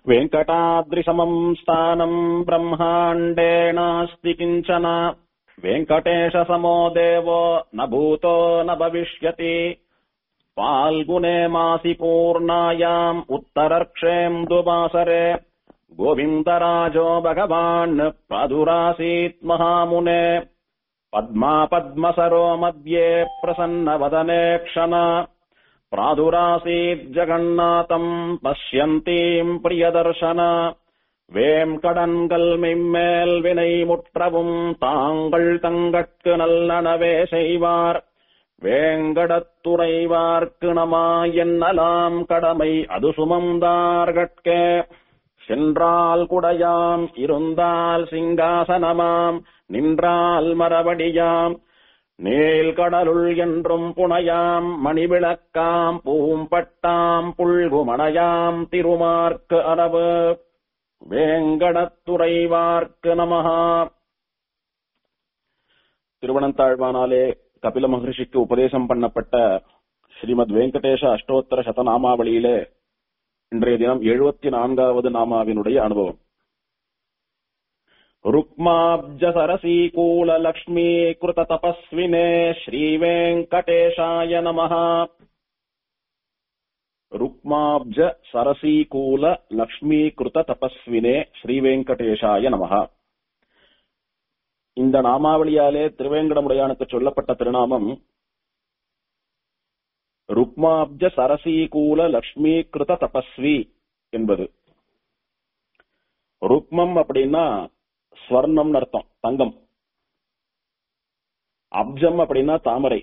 वेङ्कटाद्रिसमम् स्थानम् ब्रह्माण्डे नास्ति किञ्चन वेङ्कटेशसमो देवो न भूतो न भविष्यति फाल्गुने मासि पूर्णायाम् उत्तरर्क्षेन्दुवासरे गोविन्दराजो भगवान् प्रादुरासीत् महामुने पद्मा पद्मसरो मध्ये प्रसन्नवदने क्षण प्रादुरासीत् जगन्नाथम् पश्यन्तीम् प्रियदर्शन வேம்கடன்கள் மெம்மேல் வினை முற்றவும் தாங்கள் தங்கட்கு நல்லனவே செய்வார் வேங்கடத்துறைவார்க்கு நமா என்னலாம் கடமை அது சுமந்தார்கட்கே சென்றால் குடையாம் இருந்தால் சிங்காசனமாம் நின்றால் மரபடியாம் நீல் கடலுள் என்றும் புனையாம் மணிவிளக்காம் பூம்பட்டாம் புல்குமணையாம் திருமார்க்கு அரவு வேங்கடத்துறைவார்க்கு நமஹா திருவனந்தாழ்வானாலே கபில மகர்ஷிக்கு உபதேசம் பண்ணப்பட்ட ஸ்ரீமத் வெங்கடேஷ அஷ்டோத்தர சதநாமாவளியிலே இன்றைய தினம் எழுபத்தி நான்காவது நாமாவினுடைய அனுபவம் ருக்மாப்ஜ சரசீகூல லக்ஷ்மீ கிருத தபஸ்வினே ஸ்ரீவேங்கடேஷாய நமஹா ருக்மாப்ஜ சரசீகூல லக்ஷ்மீகிருத தபஸ்வினே ஸ்ரீவேங்கடேஷாய நமஹா இந்த நாமாவளியாலே திருவேங்கடமுடையானுக்கு சொல்லப்பட்ட திருநாமம் ருக்மாப்ஜ சரசீகூல லக்ஷ்மீகிருத தபஸ்வி என்பது ருக்மம் அப்படின்னா ஸ்வர்ணம்னு அர்த்தம் தங்கம் அப்ஜம் அப்படின்னா தாமரை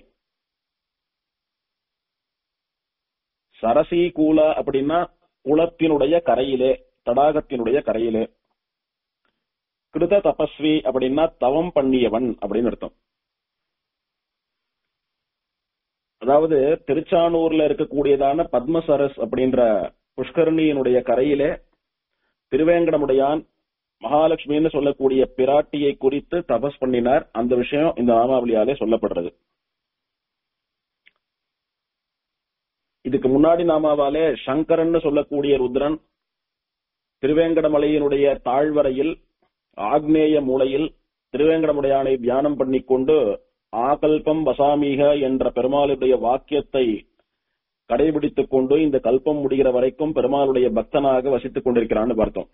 சரசி கூல அப்படின்னா குளத்தினுடைய கரையிலே தடாகத்தினுடைய கரையிலே கிருத தபஸ்வி அப்படின்னா தவம் பண்ணியவன் அப்படின்னு அர்த்தம் அதாவது திருச்சானூர்ல இருக்கக்கூடியதான பத்மசரஸ் அப்படின்ற புஷ்கரணியினுடைய கரையிலே திருவேங்கடமுடையான் மகாலட்சுமின்னு சொல்லக்கூடிய பிராட்டியை குறித்து தபஸ் பண்ணினார் அந்த விஷயம் இந்த நாமாவளியாலே சொல்லப்படுறது இதுக்கு முன்னாடி நாமாவாலே சங்கரன் சொல்லக்கூடிய ருத்ரன் திருவேங்கடமலையினுடைய தாழ்வரையில் ஆக்னேய மூலையில் திருவேங்கடமுடையானை தியானம் பண்ணிக்கொண்டு ஆகல்பம் வசாமீக என்ற பெருமாளுடைய வாக்கியத்தை கடைபிடித்துக் கொண்டு இந்த கல்பம் முடிகிற வரைக்கும் பெருமாளுடைய பக்தனாக வசித்துக் கொண்டிருக்கிறான்னு பார்த்தோம்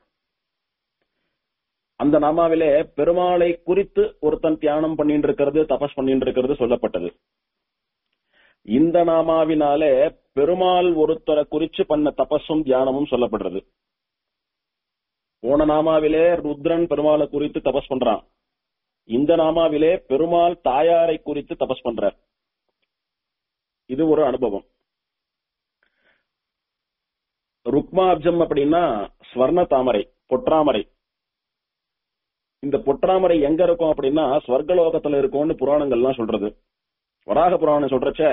அந்த நாமாவிலே பெருமாளை குறித்து ஒருத்தன் தியானம் பண்ணிட்டு இருக்கிறது தபஸ் பண்ணிட்டு இருக்கிறது சொல்லப்பட்டது இந்த நாமாவினாலே பெருமாள் ஒருத்தரை குறிச்சு பண்ண தபஸும் தியானமும் சொல்லப்படுறது போன நாமாவிலே ருத்ரன் பெருமாளை குறித்து தபஸ் பண்றான் இந்த நாமாவிலே பெருமாள் தாயாரை குறித்து தபஸ் பண்றார் இது ஒரு அனுபவம் ருக்மாப்ஜம் அப்படின்னா ஸ்வர்ண தாமரை பொற்றாமரை இந்த பொற்றாமரை எங்க இருக்கும் அப்படின்னா ஸ்வர்கலோகத்துல இருக்கும்னு புராணங்கள்லாம் சொல்றது வராக புராணம் சொல்றச்ச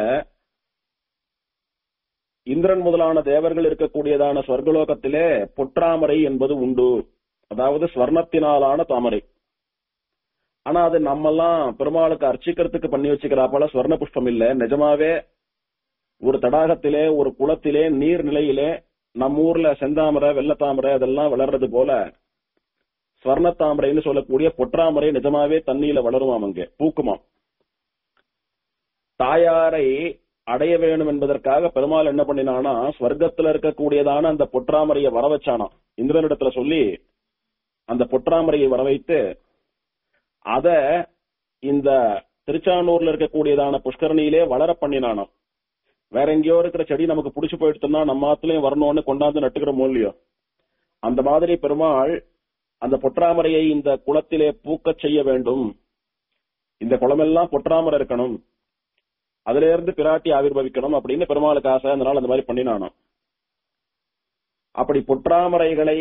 இந்திரன் முதலான தேவர்கள் இருக்கக்கூடியதான ஸ்வர்கலோகத்திலே பொற்றாமரை என்பது உண்டு அதாவது ஸ்வர்ணத்தினாலான தாமரை ஆனா அது நம்மெல்லாம் பெருமாளுக்கு அர்ச்சிக்கிறதுக்கு பண்ணி வச்சுக்கிறாப்பல ஸ்வர்ண புஷ்பம் இல்ல நிஜமாவே ஒரு தடாகத்திலே ஒரு குளத்திலே நீர் நிலையிலே நம்ம ஊர்ல செந்தாமரை வெள்ளத்தாமரை அதெல்லாம் வளர்றது போல ஸ்வர்ணத்தாமரைன்னு சொல்லக்கூடிய பொற்றாமரை நிஜமாவே தண்ணியில வளருமாம் அங்கே பூக்குமாம் தாயாரை அடைய வேணும் என்பதற்காக பெருமாள் என்ன பண்ணினானா ஸ்வர்க்கத்துல இருக்கக்கூடியதான அந்த பொற்றாமரையை வர வச்சானாம் இந்திரனிடத்துல சொல்லி அந்த பொற்றாமரையை வர வைத்து அத இந்த திருச்சானூர்ல இருக்கக்கூடியதான புஷ்கரணியிலே வளர பண்ணினானாம் வேற எங்கேயோ இருக்கிற செடி நமக்கு புடிச்சு போயிடுத்துன்னா நம்ம ஆத்துலயும் வரணும்னு கொண்டாந்து நட்டுக்கிறோமோ இல்லையோ அந்த மாதிரி பெருமாள் அந்த பொற்றாமரையை இந்த குளத்திலே பூக்கச் செய்ய வேண்டும் இந்த குளமெல்லாம் பொற்றாமரை இருக்கணும் அதுல இருந்து பிராட்டி ஆவிர்வவிக்கணும் அப்படின்னு பெருமாளுக்கு ஆசை அதனால அந்த மாதிரி பண்ணினானாம் அப்படி பொற்றாமரைகளை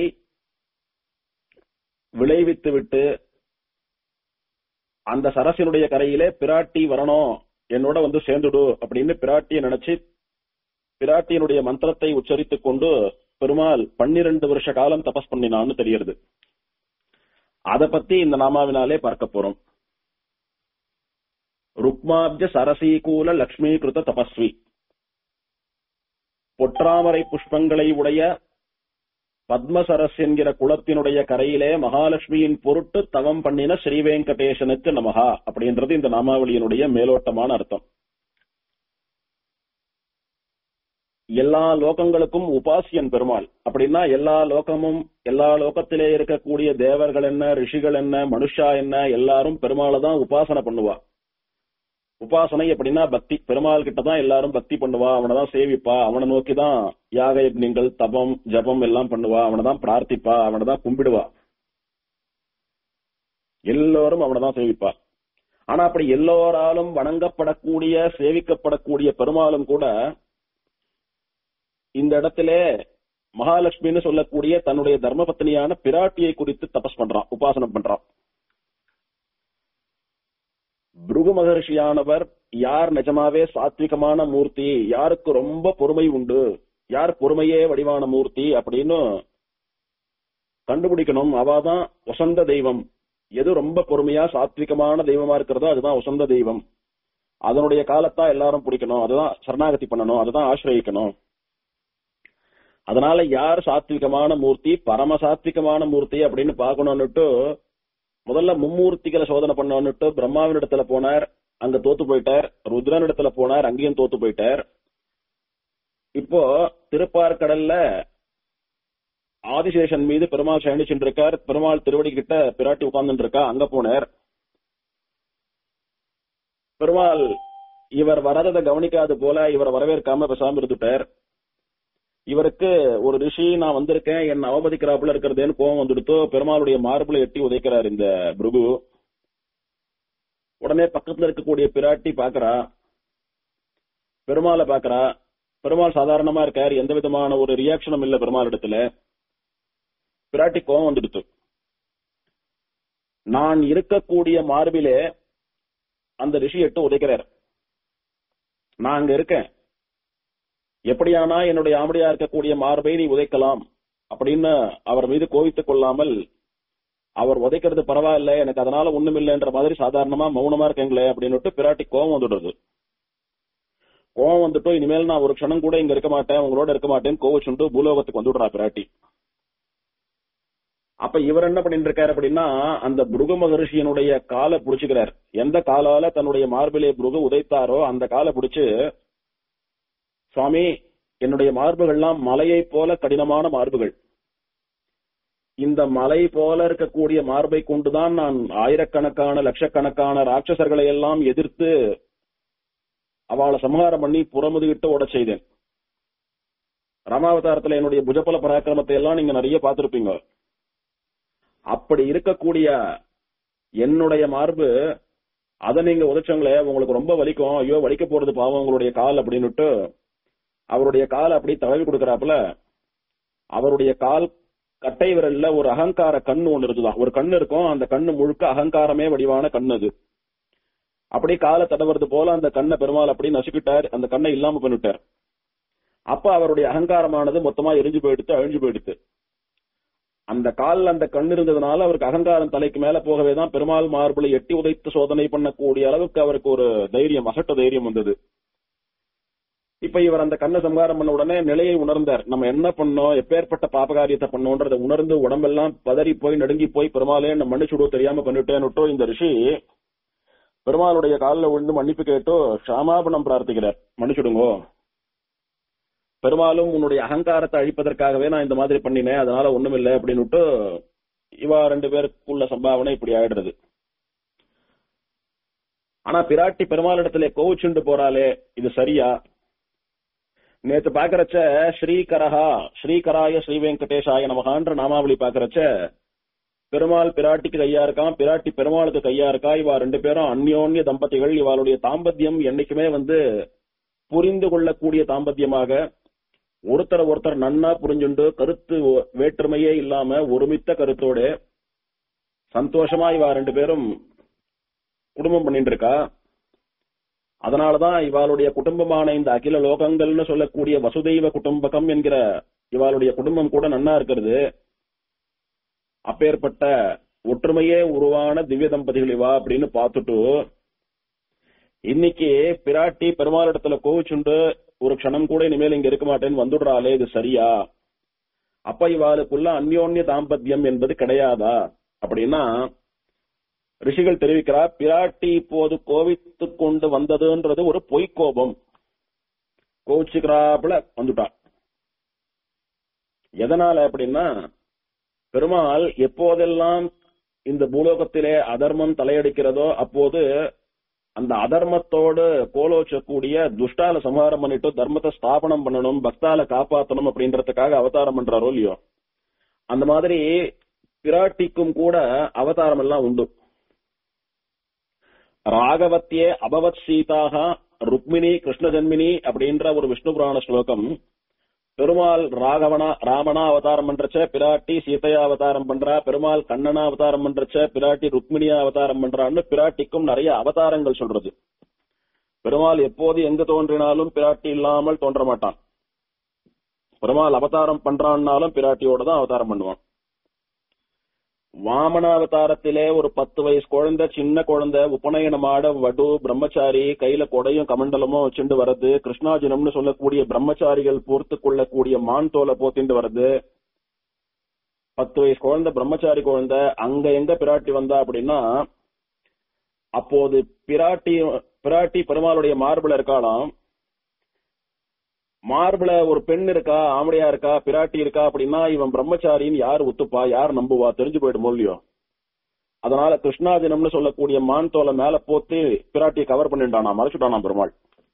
விளைவித்து விட்டு அந்த சரசினுடைய கரையிலே பிராட்டி வரணும் என்னோட வந்து சேர்ந்துடு அப்படின்னு பிராட்டியை நினைச்சு பிராட்டியினுடைய மந்திரத்தை உச்சரித்துக் கொண்டு பெருமாள் பன்னிரண்டு வருஷ காலம் தபஸ் பண்ணினான்னு தெரிகிறது அத பத்தி இந்த நாமாவினாலே பார்க்க போறோம் ருக்மாப்ஜ சரசீகூல லக்ஷ்மீகிருத தபஸ்வி பொற்றாமரை புஷ்பங்களை உடைய பத்மசரஸ் என்கிற குளத்தினுடைய கரையிலே மகாலட்சுமியின் பொருட்டு தவம் பண்ணின ஸ்ரீ வெங்கடேசனுக்கு நமகா அப்படின்றது இந்த நாமாவளியினுடைய மேலோட்டமான அர்த்தம் எல்லா லோகங்களுக்கும் உபாசியன் பெருமாள் அப்படின்னா எல்லா லோகமும் எல்லா லோகத்திலே இருக்கக்கூடிய தேவர்கள் என்ன ரிஷிகள் என்ன மனுஷா என்ன எல்லாரும் பெருமாளை தான் உபாசனை பண்ணுவா உபாசனை அப்படின்னா பக்தி பெருமாள் கிட்ட தான் எல்லாரும் பக்தி பண்ணுவா அவனை தான் சேவிப்பா அவனை நோக்கி தான் யாக யக்னிகள் தபம் ஜபம் எல்லாம் பண்ணுவா அவனை தான் பிரார்த்திப்பா அவனை தான் கும்பிடுவா எல்லோரும் அவனை தான் சேவிப்பா ஆனா அப்படி எல்லோராலும் வணங்கப்படக்கூடிய சேவிக்கப்படக்கூடிய பெருமாளும் கூட இந்த இடத்திலே மகாலட்சுமின்னு சொல்லக்கூடிய தன்னுடைய தர்மபத்னியான பிராட்டியை குறித்து தபஸ் பண்றான் உபாசனம் பண்றான் பிருகு மகர்ஷியானவர் யார் நிஜமாவே சாத்விகமான மூர்த்தி யாருக்கு ரொம்ப பொறுமை உண்டு யார் பொறுமையே வடிவான மூர்த்தி அப்படின்னு கண்டுபிடிக்கணும் அவாதான் வசந்த தெய்வம் எது ரொம்ப பொறுமையா சாத்விகமான தெய்வமா இருக்கிறதோ அதுதான் வசந்த தெய்வம் அதனுடைய காலத்தான் எல்லாரும் பிடிக்கணும் அதுதான் சரணாகதி பண்ணணும் அதுதான் ஆசிரியக்கணும் அதனால யார் சாத்விகமான மூர்த்தி பரம சாத்விகமான மூர்த்தி அப்படின்னு பாக்கணும்னுட்டு முதல்ல மும்மூர்த்திகளை சோதனை பண்ணணும்னுட்டு பிரம்மாவின் இடத்துல போனார் அங்க தோத்து போயிட்டார் ருத்ரன் இடத்துல போனார் அங்கேயும் தோத்து போயிட்டார் இப்போ திருப்பார்கடல்ல ஆதிசேஷன் மீது பெருமாள் சயனிச்சுட்டு இருக்கார் பெருமாள் திருவடி கிட்ட பிராட்டி உட்கார்ந்துட்டு இருக்கா அங்க போனார் பெருமாள் இவர் வரதை கவனிக்காது போல இவர் வரவேற்காம பேசாம இருந்துட்டார் இவருக்கு ஒரு ரிஷி நான் வந்திருக்கேன் என்ன அவமதிக்கிறாப்புல இருக்கிறதேன்னு கோவம் வந்துடுத்தோ பெருமாளுடைய மார்புல எட்டி உதைக்கிறார் இந்த பிருகு உடனே பக்கத்துல இருக்கக்கூடிய பிராட்டி பாக்குறா பெருமாளை பாக்குறா பெருமாள் சாதாரணமா இருக்காரு எந்த விதமான ஒரு ரியாக்ஷனும் இல்ல பெருமாள் இடத்துல பிராட்டி கோவம் வந்துடுத்து நான் இருக்கக்கூடிய மார்பிலே அந்த ரிஷி எட்டு உதைக்கிறார் நான் அங்க இருக்கேன் எப்படியானா என்னுடைய ஆமடியா இருக்கக்கூடிய மார்பை நீ உதைக்கலாம் அப்படின்னு அவர் மீது கோவித்துக் கொள்ளாமல் அவர் உதைக்கிறது பரவாயில்ல எனக்கு அதனால ஒண்ணும் இல்லைன்ற மாதிரி சாதாரணமா மௌனமா இருக்கீங்களே அப்படின்னு பிராட்டி கோவம் வந்துடுறது கோவம் வந்துட்டோ இனிமேல் நான் ஒரு க்ஷணம் கூட இங்க இருக்க மாட்டேன் உங்களோட இருக்க மாட்டேன்னு கோவிச்சுண்டு பூலோகத்துக்கு வந்துடுறா பிராட்டி அப்ப இவர் என்ன பண்ணிட்டு இருக்காரு அப்படின்னா அந்த புருக மகரிஷியனுடைய காலை புடிச்சுக்கிறார் எந்த காலால தன்னுடைய மார்பிலே புருக உதைத்தாரோ அந்த காலை புடிச்சு சுவாமி என்னுடைய மார்புகள்லாம் மலையை போல கடினமான மார்புகள் இந்த மலை போல இருக்கக்கூடிய மார்பை கொண்டுதான் நான் ஆயிரக்கணக்கான லட்சக்கணக்கான ராட்சசர்களை எல்லாம் எதிர்த்து அவளை சம்ஹாரம் பண்ணி புறமுதுகிட்டு ஓட செய்தேன் ராமாவதாரத்துல என்னுடைய புஜபல பராக்கிரமத்தை எல்லாம் நீங்க நிறைய பார்த்திருப்பீங்க அப்படி இருக்கக்கூடிய என்னுடைய மார்பு அதை நீங்க உதைச்சவங்களே உங்களுக்கு ரொம்ப வலிக்கும் ஐயோ வலிக்க போறது பாவம் உங்களுடைய கால் அப்படின்னுட்டு அவருடைய கால் அப்படி தடவி கொடுக்கறாப்புல அவருடைய கால் கட்டை விரல்ல ஒரு அகங்கார கண்ணு ஒண்ணு இருக்குதான் ஒரு கண்ணு இருக்கும் அந்த கண்ணு முழுக்க அகங்காரமே வடிவான கண் அது அப்படி காலை தடவுறது போல அந்த கண்ணை பெருமாள் அப்படி நசுக்கிட்டார் அந்த கண்ணை இல்லாம பண்ணிட்டார் அப்ப அவருடைய அகங்காரமானது மொத்தமா எரிஞ்சு போயிடுத்து அழிஞ்சு போயிடுத்து அந்த காலில் அந்த கண் இருந்ததுனால அவருக்கு அகங்காரம் தலைக்கு மேல போகவே தான் பெருமாள் மார்பிளை எட்டி உதைத்து சோதனை பண்ணக்கூடிய அளவுக்கு அவருக்கு ஒரு தைரியம் அசட்ட தைரியம் வந்தது இப்ப இவர் அந்த கண்ணை சம்ஹாரம் பண்ண உடனே நிலையை உணர்ந்தார் நம்ம என்ன பண்ணோம் எப்பேற்பட்ட பாபகாரியத்தை பண்ணோன்றதை உணர்ந்து உடம்பெல்லாம் பதறி போய் நடுங்கி போய் பெருமாளே நம்ம மன்னிச்சுடுவோம் தெரியாம பண்ணிட்டேன்னுட்டோ இந்த ரிஷி பெருமாளுடைய காலில் விழுந்து மன்னிப்பு கேட்டோ ஷாமாபனம் பிரார்த்திக்கிறார் மன்னிச்சுடுங்கோ பெருமாளும் உன்னுடைய அகங்காரத்தை அழிப்பதற்காகவே நான் இந்த மாதிரி பண்ணினேன் அதனால ஒண்ணுமில்லை அப்படின்னுட்டு இவா ரெண்டு பேருக்குள்ள சம்பாவனை இப்படி ஆயிடுறது ஆனா பிராட்டி பெருமாளிடத்துல கோவிச்சுண்டு போறாளே இது சரியா நேத்து பாக்குறச்ச ஸ்ரீகரஹா ஸ்ரீகராய ஸ்ரீ வெங்கடேஷாய நமகான்ற நாமாவளி பாக்குறச்ச பெருமாள் பிராட்டிக்கு கையா இருக்கான் பிராட்டி பெருமாளுக்கு கையா இருக்கா இவா ரெண்டு பேரும் அந்யோன்ய தம்பதிகள் இவாளுடைய தாம்பத்தியம் என்னைக்குமே வந்து புரிந்து கொள்ளக்கூடிய தாம்பத்தியமாக ஒருத்தர் ஒருத்தர் நன்னா புரிஞ்சுண்டு கருத்து வேற்றுமையே இல்லாம ஒருமித்த கருத்தோட சந்தோஷமா இவா ரெண்டு பேரும் குடும்பம் பண்ணிட்டு இருக்கா அதனாலதான் இவாளுடைய குடும்பமான இந்த அகில லோகங்கள்னு சொல்லக்கூடிய வசுதெய்வ குடும்பகம் என்கிற இவாளுடைய குடும்பம் கூட நன்னா இருக்கிறது அப்பேற்பட்ட ஒற்றுமையே உருவான திவ்ய தம்பதிகள் இவா அப்படின்னு பார்த்துட்டு இன்னைக்கு பிராட்டி பெருமாளிடத்துல கோவிச்சுண்டு ஒரு க்ஷணம் கூட இனிமேல் இங்க இருக்க மாட்டேன்னு வந்துடுறாளே இது சரியா அப்ப இவாளுக்குள்ள அந்யோன்ய தாம்பத்தியம் என்பது கிடையாதா அப்படின்னா ரிஷிகள் தெரிவிக்கிறார் பிராட்டி இப்போது கோவித்து கொண்டு வந்ததுன்றது ஒரு பொய்க்கோபம் கோவிச்சுக்கிறாப்புல வந்துட்டா எதனால அப்படின்னா பெருமாள் எப்போதெல்லாம் இந்த பூலோகத்திலே அதர்மம் தலையடிக்கிறதோ அப்போது அந்த அதர்மத்தோடு கோலோச்சக்கூடிய துஷ்டால சம்ஹாரம் பண்ணிட்டு தர்மத்தை ஸ்தாபனம் பண்ணணும் பக்தால காப்பாத்தணும் அப்படின்றதுக்காக அவதாரம் பண்றாரோ இல்லையோ அந்த மாதிரி பிராட்டிக்கும் கூட அவதாரம் எல்லாம் உண்டு ராகவத்தியே அபவத் சீதாக ருக்மிணி கிருஷ்ண ஜன்மினி அப்படின்ற ஒரு விஷ்ணு புராண ஸ்லோகம் பெருமாள் ராகவனா ராமனா அவதாரம் பண்றச்ச பிராட்டி சீதையா அவதாரம் பண்றா பெருமாள் கண்ணனா அவதாரம் பண்றச்ச பிராட்டி ருக்மிணியா அவதாரம் பண்றான்னு பிராட்டிக்கும் நிறைய அவதாரங்கள் சொல்றது பெருமாள் எப்போது எங்க தோன்றினாலும் பிராட்டி இல்லாமல் தோன்ற மாட்டான் பெருமாள் அவதாரம் பண்றான்னாலும் பிராட்டியோட தான் அவதாரம் பண்ணுவான் வாமன அவதாரத்திலே ஒரு பத்து வயசு குழந்தை சின்ன குழந்தை உபநயனமாட வடு பிரம்மச்சாரி கையில கொடையும் கமண்டலமும் வச்சுட்டு வர்றது கிருஷ்ணாஜினம்னு சொல்லக்கூடிய பிரம்மச்சாரிகள் பொறுத்து கொள்ளக்கூடிய மான் தோலை போத்திண்டு வர்றது பத்து வயசு குழந்தை பிரம்மச்சாரி குழந்தை அங்க எங்க பிராட்டி வந்தா அப்படின்னா அப்போது பிராட்டி பிராட்டி பெருமாளுடைய மார்பிள இருக்காளாம் மார்பிள ஒரு பெண் இருக்கா ஆம்படையா இருக்கா பிராட்டி இருக்கா அப்படின்னா இவன் பிரம்மச்சாரின்னு யார் ஒத்துப்பா யார் நம்புவா தெரிஞ்சு போயிடும் இல்லையோ அதனால கிருஷ்ணாதினம்னு சொல்லக்கூடிய மான் தோலை மேல போத்து பிராட்டியை கவர் பண்ணிட்டானா மறைச்சுட்டானா பெருமாள்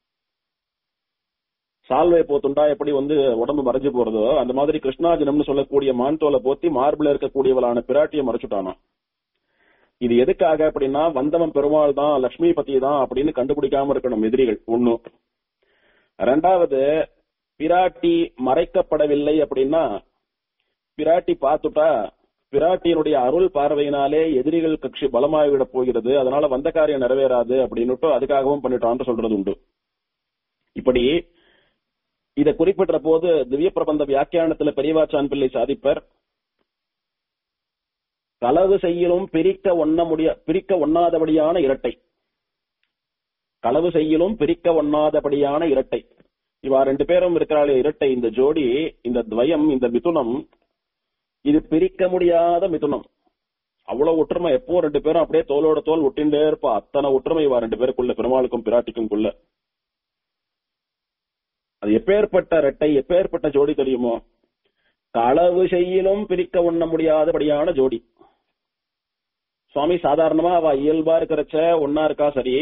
சால்வை போத்துண்டா எப்படி வந்து உடம்பு மறைஞ்சு போறதோ அந்த மாதிரி கிருஷ்ணாஜனம்னு சொல்லக்கூடிய மான் தோலை போத்தி மார்பிள இருக்கக்கூடியவளான பிராட்டியை மறைச்சுட்டானா இது எதுக்காக அப்படின்னா வந்தவன் பெருமாள் தான் லட்சுமி பத்தி தான் அப்படின்னு கண்டுபிடிக்காம இருக்கணும் எதிரிகள் ஒண்ணு ரெண்டாவது பிராட்டி மறைக்கப்படவில்லை அப்படின்னா பிராட்டி பார்த்துட்டா பிராட்டியினுடைய அருள் பார்வையினாலே எதிரிகள் கட்சி பலமாகிவிட போகிறது அதனால வந்த காரியம் நிறைவேறாது அப்படின்னுட்டு அதுக்காகவும் பண்ணிட்டான்னு சொல்றது உண்டு இப்படி இதை குறிப்பிட்ட போது திவ்ய பிரபந்த வியாக்கியானத்துல பெரியவாச்சான் பிள்ளை சாதிப்பர் களவு செய்யலும் பிரிக்க ஒண்ண முடிய பிரிக்க ஒண்ணாதபடியான இரட்டை களவு செய்யலும் பிரிக்க ஒண்ணாதபடியான இரட்டை இவா ரெண்டு பேரும் இருக்கிறாளே இரட்டை இந்த ஜோடி இந்த துவயம் இந்த மிதுனம் இது பிரிக்க முடியாத மிதுனம் அவ்வளவு ஒற்றுமை எப்போ ரெண்டு பேரும் அப்படியே தோளோட தோல் ஒட்டிண்டே இருப்பா அத்தனை ஒற்றுமை இவா ரெண்டு பேருக்குள்ள பெருமாளுக்கும் பிராட்டிக்கும் குள்ள அது எப்பேற்பட்ட ரெட்டை எப்பேற்பட்ட ஜோடி தெரியுமோ களவு செய்யிலும் பிரிக்க உண்ண முடியாதபடியான ஜோடி சுவாமி சாதாரணமா அவ இயல்பா இருக்கிறச்ச ஒன்னா இருக்கா சரி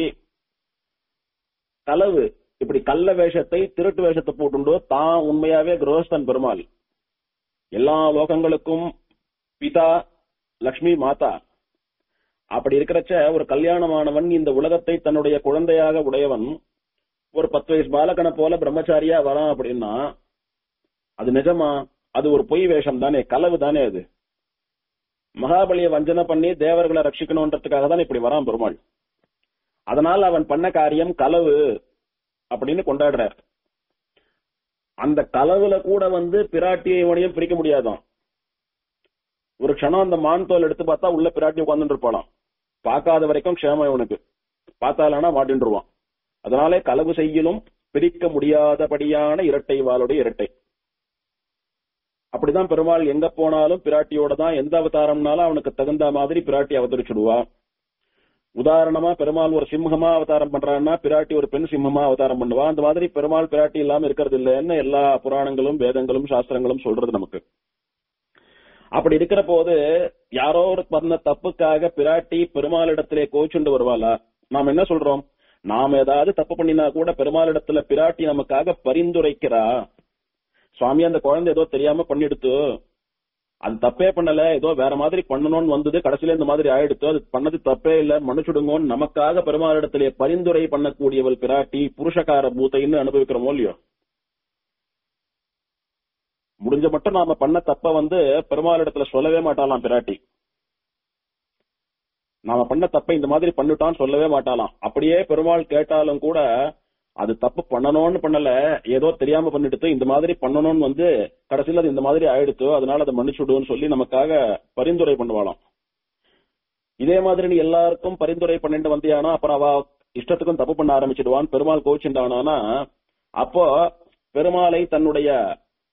களவு இப்படி கள்ள வேஷத்தை திருட்டு வேஷத்தை போட்டுண்டோ தான் உண்மையாவே கிரகஸ்தன் பெருமாள் எல்லா லோகங்களுக்கும் பிதா லக்ஷ்மி மாதா அப்படி இருக்கிறச்ச ஒரு கல்யாணமானவன் இந்த உலகத்தை தன்னுடைய குழந்தையாக உடையவன் ஒரு பத்து வயசு பாலகனை போல பிரம்மச்சாரியா வரான் அப்படின்னா அது நிஜமா அது ஒரு பொய் வேஷம் தானே களவு தானே அது மகாபலிய வஞ்சனை பண்ணி தேவர்களை ரட்சிக்கணும்ன்றதுக்காக தான் இப்படி வரான் பெருமாள் அதனால் அவன் பண்ண காரியம் களவு அப்படின்னு கொண்டாடுறார் அந்த களவுல கூட வந்து பிராட்டியை இவனையும் பிரிக்க முடியாதான் ஒரு க்ஷணம் அந்த மான் தோல் எடுத்து பார்த்தா உள்ள பிராட்டி உட்கார்ந்துட்டு இருப்பானாம் பார்க்காத வரைக்கும் க்ஷேமம் இவனுக்கு பார்த்தாலானா மாட்டின்றுவான் அதனாலே களவு செய்யலும் பிரிக்க முடியாதபடியான இரட்டை வாளுடைய இரட்டை அப்படிதான் பெருமாள் எங்க போனாலும் பிராட்டியோட தான் எந்த அவதாரம்னாலும் அவனுக்கு தகுந்த மாதிரி பிராட்டி அவதரிச்சுடுவா உதாரணமா பெருமாள் ஒரு சிம்மமா அவதாரம் பண்றான்னா பிராட்டி ஒரு பெண் சிம்மமா அவதாரம் பண்ணுவா அந்த மாதிரி பெருமாள் பிராட்டி இல்லாம இருக்கிறது இல்லைன்னு எல்லா புராணங்களும் வேதங்களும் சாஸ்திரங்களும் சொல்றது நமக்கு அப்படி இருக்கிற போது யாரோ ஒரு பண்ண தப்புக்காக பிராட்டி பெருமாளிடத்திலே கோச்சுண்டு வருவாளா நாம் என்ன சொல்றோம் நாம் ஏதாவது தப்பு பண்ணினா கூட பெருமாளிடத்துல பிராட்டி நமக்காக பரிந்துரைக்கிறா சுவாமி அந்த குழந்தை ஏதோ தெரியாம பண்ணிடுத்து அது தப்பே பண்ணல ஏதோ வேற மாதிரி பண்ணணும்னு வந்தது கடைசியில இந்த மாதிரி ஆயிடுத்து அது பண்ணது தப்பே இல்ல மன்னிச்சுடுங்கன்னு நமக்காக பெருமாளிடத்திலே பரிந்துரை பண்ணக்கூடியவள் பிராட்டி புருஷகார பூத்தைன்னு அனுபவிக்கிறோமோ இல்லையோ முடிஞ்ச மட்டும் நாம பண்ண தப்ப வந்து பெருமாளிடத்துல சொல்லவே மாட்டாளாம் பிராட்டி நாம பண்ண தப்ப இந்த மாதிரி பண்ணிட்டான்னு சொல்லவே மாட்டாளாம் அப்படியே பெருமாள் கேட்டாலும் கூட அது தப்பு பண்ணணும்னு பண்ணல ஏதோ தெரியாம பண்ணிடுத்து இந்த மாதிரி பண்ணணும்னு வந்து கடைசியில அது இந்த மாதிரி ஆயிடுத்து அதனால அதை மன்னிச்சுடுன்னு சொல்லி நமக்காக பரிந்துரை பண்ணுவாளாம் இதே மாதிரி நீ எல்லாருக்கும் பரிந்துரை பண்ணிட்டு வந்தியானா அப்புறம் அவ இஷ்டத்துக்கும் தப்பு பண்ண ஆரம்பிச்சிடுவான் பெருமாள் கோச்சுண்டானா அப்போ பெருமாளை தன்னுடைய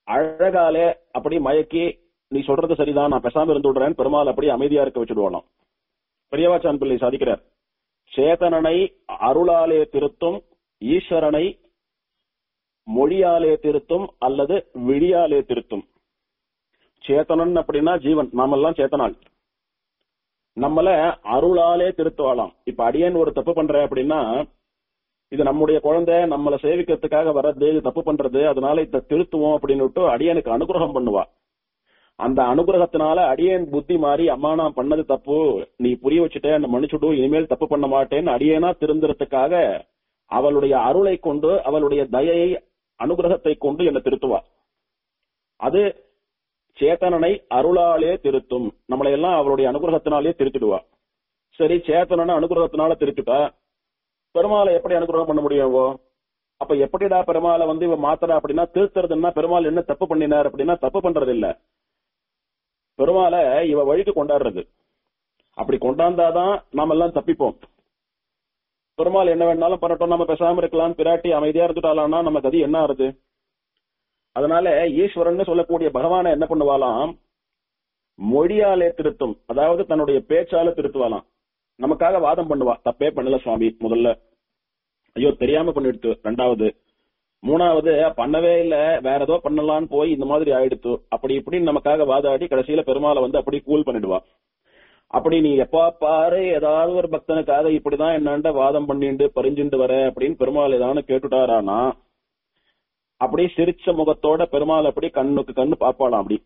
அழகாலே அப்படி மயக்கி நீ சொல்றது சரிதான் நான் பேசாம இருந்து விடுறேன் பெருமாள் அப்படி அமைதியா இருக்க வச்சுடுவானாம் பெரியவாச்சான் பிள்ளை சாதிக்கிறார் சேதனனை அருளாலே திருத்தும் ஈஸ்வரனை மொழியாலே திருத்தும் அல்லது விழியாலே திருத்தும் சேத்தனன் அப்படின்னா ஜீவன் நாமெல்லாம் சேத்தனால் நம்மள அருளாலே திருத்துவாளாம் இப்ப அடியன் ஒரு தப்பு பண்றேன் அப்படின்னா இது நம்முடைய குழந்தை நம்மளை சேவிக்கிறதுக்காக வர்றது இது தப்பு பண்றது அதனால இத திருத்துவோம் அப்படின்னு அடியனுக்கு அனுகிரகம் பண்ணுவா அந்த அனுகிரகத்தினால அடியேன் புத்தி மாறி அம்மா நான் பண்ணது தப்பு நீ புரிய வச்சுட்ட என்ன மன்னிச்சுடு இனிமேல் தப்பு பண்ண மாட்டேன்னு அடியேனா திருந்துறதுக்காக அவளுடைய அருளை கொண்டு அவளுடைய தயையை அனுகிரகத்தை கொண்டு என்னை திருத்துவா அது சேத்தனனை அருளாலே திருத்தும் நம்மளை எல்லாம் அவளுடைய அனுகிரகத்தினாலே திருத்திடுவா சரி சேத்தனனை அனுகிரகத்தினால திருத்திட்டா பெருமாளை எப்படி அனுகிரகம் பண்ண முடியும் அப்ப எப்படிடா பெருமாளை வந்து இவ மாத்தடா அப்படின்னா திருத்துறதுன்னா பெருமாள் என்ன தப்பு பண்ணினார் அப்படின்னா தப்பு பண்றது இல்ல பெருமாளை இவ வழிக்கு கொண்டாடுறது அப்படி கொண்டாந்தாதான் நாம எல்லாம் தப்பிப்போம் பெருமாள் என்ன வேணாலும் பண்ணட்டும் நம்ம பேசாம இருக்கலாம் பிராட்டி அமைதியா இருந்துட்டாலான்னா நம்ம கதி என்ன ஆறுது அதனால ஈஸ்வரன் சொல்லக்கூடிய பகவானை என்ன பண்ணுவாலாம் மொழியாலே திருத்தும் அதாவது தன்னுடைய பேச்சால திருத்துவாலாம் நமக்காக வாதம் பண்ணுவா தப்பே பண்ணல சுவாமி முதல்ல ஐயோ தெரியாம பண்ணிடுத்து ரெண்டாவது மூணாவது பண்ணவே இல்ல வேற ஏதோ பண்ணலான்னு போய் இந்த மாதிரி ஆயிடுத்து அப்படி இப்படின்னு நமக்காக வாதாடி கடைசியில பெருமாளை வந்து அப்படி கூல் பண்ணிடுவா அப்படி நீ எப்பா பாரு ஏதாவது ஒரு பக்தனுக்காக இப்படிதான் என்னண்ட வாதம் பண்ணிண்டு பறிஞ்சுண்டு வர அப்படின்னு பெருமாள் ஏதாவது கேட்டுட்டாரானா அப்படி சிரிச்ச முகத்தோட பெருமாள் அப்படி கண்ணுக்கு கண்ணு பாப்பாளாம் அப்படி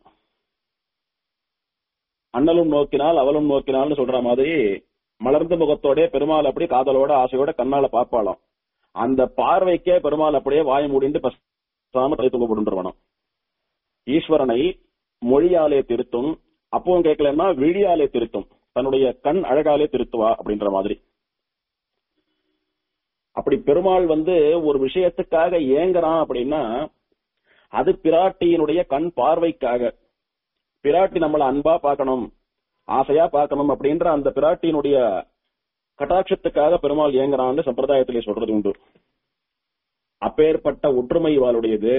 அண்ணலும் நோக்கினால் அவளும் நோக்கினால்னு சொல்ற மாதிரி மலர்ந்த முகத்தோட பெருமாள் அப்படி காதலோட ஆசையோட கண்ணால பாப்பாளாம் அந்த பார்வைக்கே பெருமாள் அப்படியே வாய மூடிண்டு பசாம தலை தூங்க போட்டுருவானாம் ஈஸ்வரனை மொழியாலே திருத்தும் அப்பவும் கேட்கலன்னா விழியாலே திருத்தும் தன்னுடைய கண் அழகாலே திருத்துவா அப்படின்ற மாதிரி அப்படி பெருமாள் வந்து ஒரு விஷயத்துக்காக ஏங்குறான் அப்படின்னா அது பிராட்டியினுடைய கண் பார்வைக்காக பிராட்டி நம்மள அன்பா பார்க்கணும் ஆசையா பார்க்கணும் அப்படின்ற அந்த பிராட்டியினுடைய கட்டாட்சத்துக்காக பெருமாள் ஏங்குறான்னு சம்பிரதாயத்திலே சொல்றது உண்டு அப்பேற்பட்ட ஒற்றுமை இவாளுடையது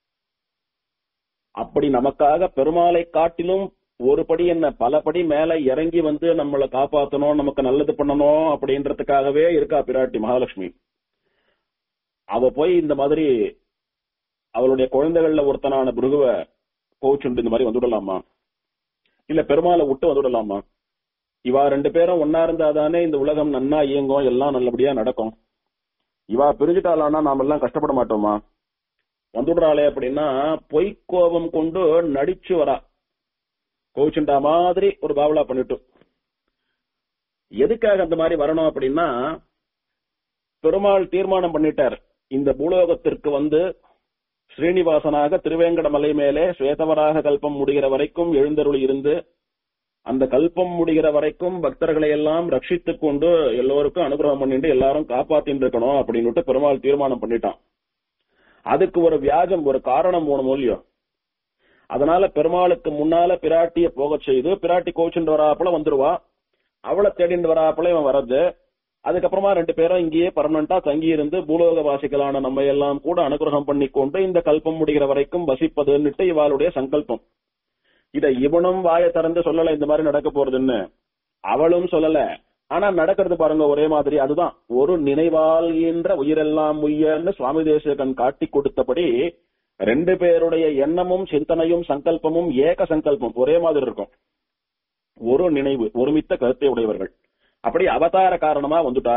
அப்படி நமக்காக பெருமாளை காட்டிலும் ஒரு படி என்ன பல படி மேல இறங்கி வந்து நம்மளை காப்பாத்தணும் நமக்கு நல்லது பண்ணணும் அப்படின்றதுக்காகவே இருக்கா பிராட்டி மகாலட்சுமி அவ போய் இந்த மாதிரி அவளுடைய குழந்தைகள்ல ஒருத்தனான புருகுவ கோச்சுண்டு இந்த மாதிரி வந்துடலாமா இல்ல பெருமாளை விட்டு வந்துடலாமா இவா ரெண்டு பேரும் ஒன்னா இருந்தாதானே இந்த உலகம் நன்னா இயங்கும் எல்லாம் நல்லபடியா நடக்கும் இவா பிரிஞ்சுட்டாளானா நாம எல்லாம் கஷ்டப்பட மாட்டோமா வந்துடுறாளே அப்படின்னா பொய்க்கோபம் கொண்டு நடிச்சு வரா கோவிச்சுண்டா மாதிரி ஒரு பாவலா பண்ணிட்டு எதுக்காக அந்த மாதிரி வரணும் அப்படின்னா பெருமாள் தீர்மானம் பண்ணிட்டார் இந்த பூலோகத்திற்கு வந்து ஸ்ரீனிவாசனாக திருவேங்கட மலை மேலே சுவேதவராக கல்பம் முடிகிற வரைக்கும் எழுந்தருள் இருந்து அந்த கல்பம் முடிகிற வரைக்கும் பக்தர்களை எல்லாம் ரட்சித்துக் கொண்டு எல்லோருக்கும் அனுகிரகம் பண்ணிட்டு எல்லாரும் காப்பாத்தின்னு இருக்கணும் அப்படின்னு பெருமாள் தீர்மானம் பண்ணிட்டான் அதுக்கு ஒரு வியாஜம் ஒரு காரணம் போன மூலியம் அதனால பெருமாளுக்கு முன்னால பிராட்டிய போக செய்து பிராட்டி கோச்சுட்டு வராப்புல வந்துருவா அவளை தேடிட்டு வராப்புல இவன் வர்றது அதுக்கப்புறமா ரெண்டு பேரும் இங்கேயே பர்மனண்டா தங்கி இருந்து பூலோக வாசிகளான நம்ம எல்லாம் கூட அனுகிரகம் பண்ணி கொண்டு இந்த கல்பம் முடிகிற வரைக்கும் வசிப்பதுன்னுட்டு இவாளுடைய சங்கல்பம் இத இவனும் வாய திறந்து சொல்லல இந்த மாதிரி நடக்க போறதுன்னு அவளும் சொல்லல ஆனா நடக்கிறது பாருங்க ஒரே மாதிரி அதுதான் ஒரு நினைவாள்கின்ற உயிரெல்லாம் உயர்னு சுவாமி தேசகன் காட்டி கொடுத்தபடி ரெண்டு பேருடைய எண்ணமும் சிந்தனையும் சங்கல்பமும் ஏக சங்கல்பம் ஒரே மாதிரி இருக்கும் ஒரு நினைவு ஒருமித்த கருத்தை உடையவர்கள் அப்படி அவதார காரணமா வந்துட்டா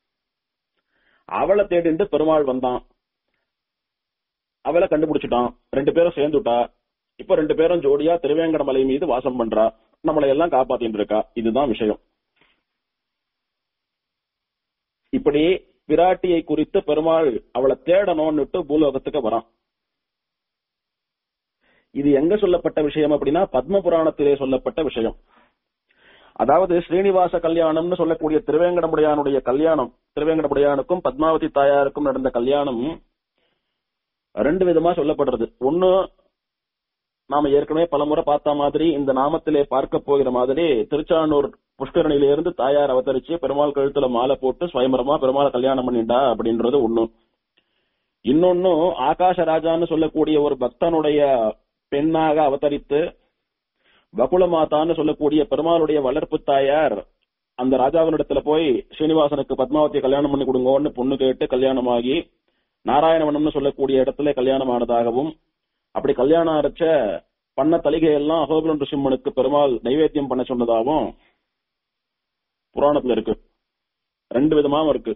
அவளை தேடிண்டு பெருமாள் வந்தான் அவளை கண்டுபிடிச்சிட்டான் ரெண்டு பேரும் சேர்ந்துட்டா இப்ப ரெண்டு பேரும் ஜோடியா திருவேங்கட மலை மீது வாசம் பண்றா நம்மளை எல்லாம் காப்பாத்திட்டு இருக்கா இதுதான் விஷயம் இப்படி பிராட்டியை குறித்து பெருமாள் அவளை தேடணும்னுட்டு பூலோகத்துக்கு வரான் இது எங்க சொல்லப்பட்ட விஷயம் அப்படின்னா பத்ம புராணத்திலே சொல்லப்பட்ட விஷயம் அதாவது ஸ்ரீனிவாச கல்யாணம்னு சொல்லக்கூடிய திருவேங்கடமுடையானுடைய கல்யாணம் திருவேங்கடமுடையானுக்கும் பத்மாவதி தாயாருக்கும் நடந்த கல்யாணம் ரெண்டு விதமா சொல்லப்படுறது ஒன்னு நாம ஏற்கனவே பலமுறை பார்த்த மாதிரி இந்த நாமத்திலே பார்க்க போகிற மாதிரி திருச்சானூர் புஷ்கரணியிலிருந்து தாயார் அவதரிச்சு பெருமாள் கழுத்துல மாலை போட்டு சுயம்பரமா பெருமாள் கல்யாணம் பண்ணிண்டா அப்படின்றது ஒண்ணு இன்னொன்னும் ஆகாஷ ராஜான்னு சொல்லக்கூடிய ஒரு பக்தனுடைய பெண்ணாக அவதரித்து வகுல மாதான்னு சொல்லக்கூடிய பெருமாளுடைய வளர்ப்பு தாயார் அந்த ராஜாவினிடத்துல போய் ஸ்ரீனிவாசனுக்கு பத்மாவதியை கல்யாணம் பண்ணி கொடுங்கன்னு பொண்ணு கேட்டு கல்யாணமாகி நாராயணவனம்னு சொல்லக்கூடிய இடத்துல கல்யாணம் ஆனதாகவும் அப்படி கல்யாணம் அரைச்ச பண்ண தலிகையெல்லாம் அகோபுரம் ரிஷிம்மனுக்கு பெருமாள் நைவேத்தியம் பண்ண சொன்னதாகவும் புராணத்துல இருக்கு ரெண்டு விதமாவும் இருக்கு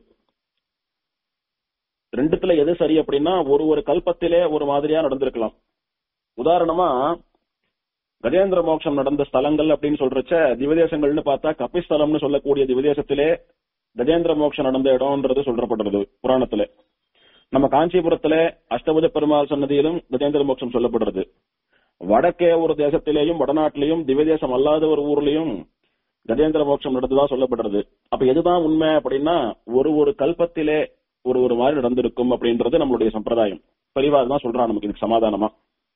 ரெண்டுத்துல எது சரி அப்படின்னா ஒரு ஒரு கல்பத்திலே ஒரு மாதிரியா நடந்திருக்கலாம் உதாரணமா கஜேந்திர மோட்சம் நடந்த ஸ்தலங்கள் அப்படின்னு சொல்றச்ச திவதேசங்கள்னு பார்த்தா கபிஸ்தலம்னு சொல்லக்கூடிய திவதேசத்திலே கஜேந்திர மோட்சம் நடந்த இடம்ன்றது சொல்லப்படுறது புராணத்துல நம்ம காஞ்சிபுரத்துல அஷ்டபுஜ பெருமாள் சன்னதியிலும் கஜேந்திர மோட்சம் சொல்லப்படுறது வடக்கே ஒரு தேசத்திலேயும் வடநாட்டிலையும் திவதேசம் அல்லாத ஒரு ஊர்லயும் கஜேந்திர மோட்சம் நடந்ததா சொல்லப்படுறது அப்ப எதுதான் உண்மை அப்படின்னா ஒரு ஒரு கல்பத்திலே ஒரு ஒரு மாதிரி நடந்திருக்கும் அப்படின்றது நம்மளுடைய சம்பிரதாயம் பெரியவா தான் சொல்றான் நமக்கு இதுக்கு சமாதானமா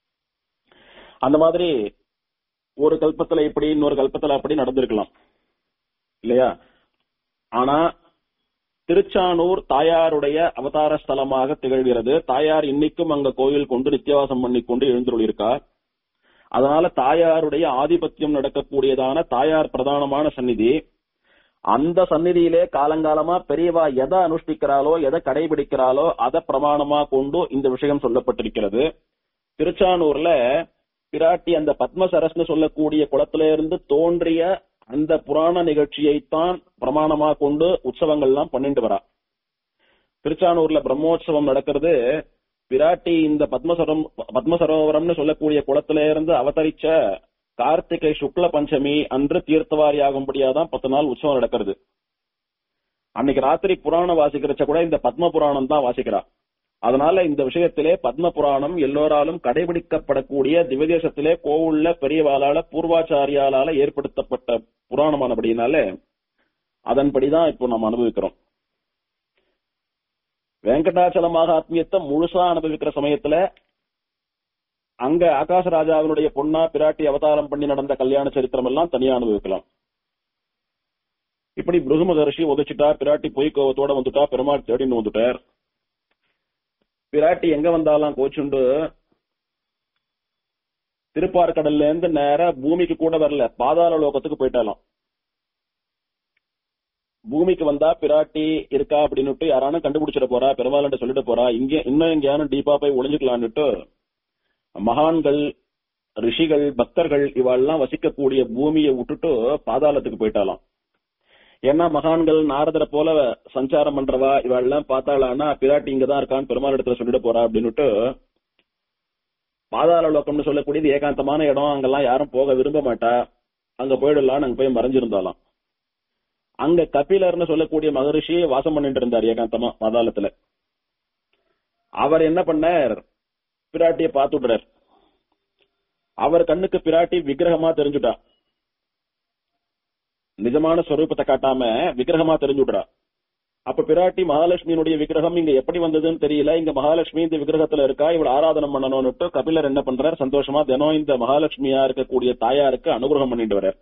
அந்த மாதிரி ஒரு கல்பத்துல இப்படி இன்னொரு கல்பத்துல அப்படி நடந்திருக்கலாம் இல்லையா ஆனா திருச்சானூர் தாயாருடைய அவதார ஸ்தலமாக திகழ்கிறது தாயார் இன்னைக்கும் அங்க கோயில் கொண்டு நித்தியவாசம் பண்ணி கொண்டு எழுந்துள்ளிருக்கார் அதனால தாயாருடைய ஆதிபத்தியம் நடக்கக்கூடியதான தாயார் பிரதானமான சந்நிதி அந்த சந்நிதியிலே காலங்காலமா பெரியவா எதை அனுஷ்டிக்கிறாளோ எதை கடைபிடிக்கிறாளோ அதை பிரமாணமா கொண்டு இந்த விஷயம் சொல்லப்பட்டிருக்கிறது திருச்சானூர்ல பிராட்டி அந்த பத்மசரஸ்னு சொல்லக்கூடிய குளத்தில இருந்து தோன்றிய அந்த புராண நிகழ்ச்சியைத்தான் பிரமாணமா கொண்டு உற்சவங்கள்லாம் பண்ணிட்டு வரா திருச்சானூர்ல பிரம்மோற்சவம் நடக்கிறது பிராட்டி இந்த பத்மசரம் பத்மசரோவரம்னு சொல்லக்கூடிய குளத்தில இருந்து அவதரிச்ச கார்த்திகை சுக்ல பஞ்சமி அன்று தீர்த்தவாரி ஆகும்படியாதான் பத்து நாள் உற்சவம் நடக்கிறது அன்னைக்கு ராத்திரி புராணம் வாசிக்கிறச்ச கூட இந்த பத்ம புராணம் தான் வாசிக்கிறா அதனால இந்த விஷயத்திலே பத்ம புராணம் எல்லோராலும் கடைபிடிக்கப்படக்கூடிய திவதேசத்திலே கோவுள்ள பெரியவாளால பூர்வாச்சாரியாலால ஏற்படுத்தப்பட்ட புராணமானபடியினால அதன்படிதான் இப்போ நாம் அனுபவிக்கிறோம் வெங்கடாச்சல மகாத்மியத்தை முழுசா அனுபவிக்கிற சமயத்துல அங்க ஆகாச ராஜாவினுடைய பொண்ணா பிராட்டி அவதாரம் பண்ணி நடந்த கல்யாண சரித்திரம் எல்லாம் தனியா அனுபவிக்கலாம் இப்படி பிருகும ரிஷி உதச்சிட்டா பிராட்டி பொய் கோவத்தோட வந்துட்டா பெருமாள் தேடின்னு வந்துட்டார் பிராட்டி எங்க வந்தாலாம் கோச்சுண்டு திருப்பார்கடல்ல இருந்து நேர பூமிக்கு கூட வரல பாதாள லோகத்துக்கு போயிட்டாலாம் பூமிக்கு வந்தா பிராட்டி இருக்கா அப்படின்னுட்டு யாரானும் கண்டுபிடிச்சிட போறா பெருமாள்கிட்ட சொல்லிட்டு போறா இங்க இன்னும் எங்கேயானும் டீப்பா போய் ஒளிஞ்சுக்கலான்னுட்டு மகான்கள் ரிஷிகள் பக்தர்கள் இவாள்லாம் வசிக்கக்கூடிய பூமியை விட்டுட்டு பாதாளத்துக்கு போயிட்டாலாம் ஏன்னா மகான்கள் நாரதரை போல சஞ்சாரம் பண்றவா இவாள்லாம் பார்த்தாளானா பிராட்டி இங்கதான் இருக்கான்னு பெருமாள் இடத்துல சொல்லிட்டு போறா அப்படின்னுட்டு பாதாள லோகம்னு சொல்லக்கூடியது ஏகாந்தமான இடம் அங்கெல்லாம் யாரும் போக விரும்ப மாட்டா அங்க போயிடலாம் அங்க போய் மறைஞ்சிருந்தாலாம் அங்க கபிலர்னு சொல்லக்கூடிய மகரிஷி வாசம் பண்ணிட்டு இருந்தார் ஏகாந்தமா பாதாளத்துல அவர் என்ன பண்ணார் பிராட்டிய பார்த்துடுறார் அவர் கண்ணுக்கு பிராட்டி விக்கிரகமா தெரிஞ்சுட்டா நிஜமான ஸ்வரூபத்தை காட்டாம விக்கிரகமா தெரிஞ்சுடுறா அப்ப பிராட்டி மகாலட்சுமியினுடைய விக்கிரகம் இங்க எப்படி வந்ததுன்னு தெரியல இங்க மகாலட்சுமி இந்த விக்கிரகத்துல இருக்கா இவள் ஆராதனம் பண்ணணும்னுட்டு கபிலர் என்ன பண்றார் சந்தோஷமா தினம் இந்த மகாலட்சுமியா இருக்கக்கூடிய தாயாருக்கு அனுகிரகம் பண்ணிட்டு வர்றார்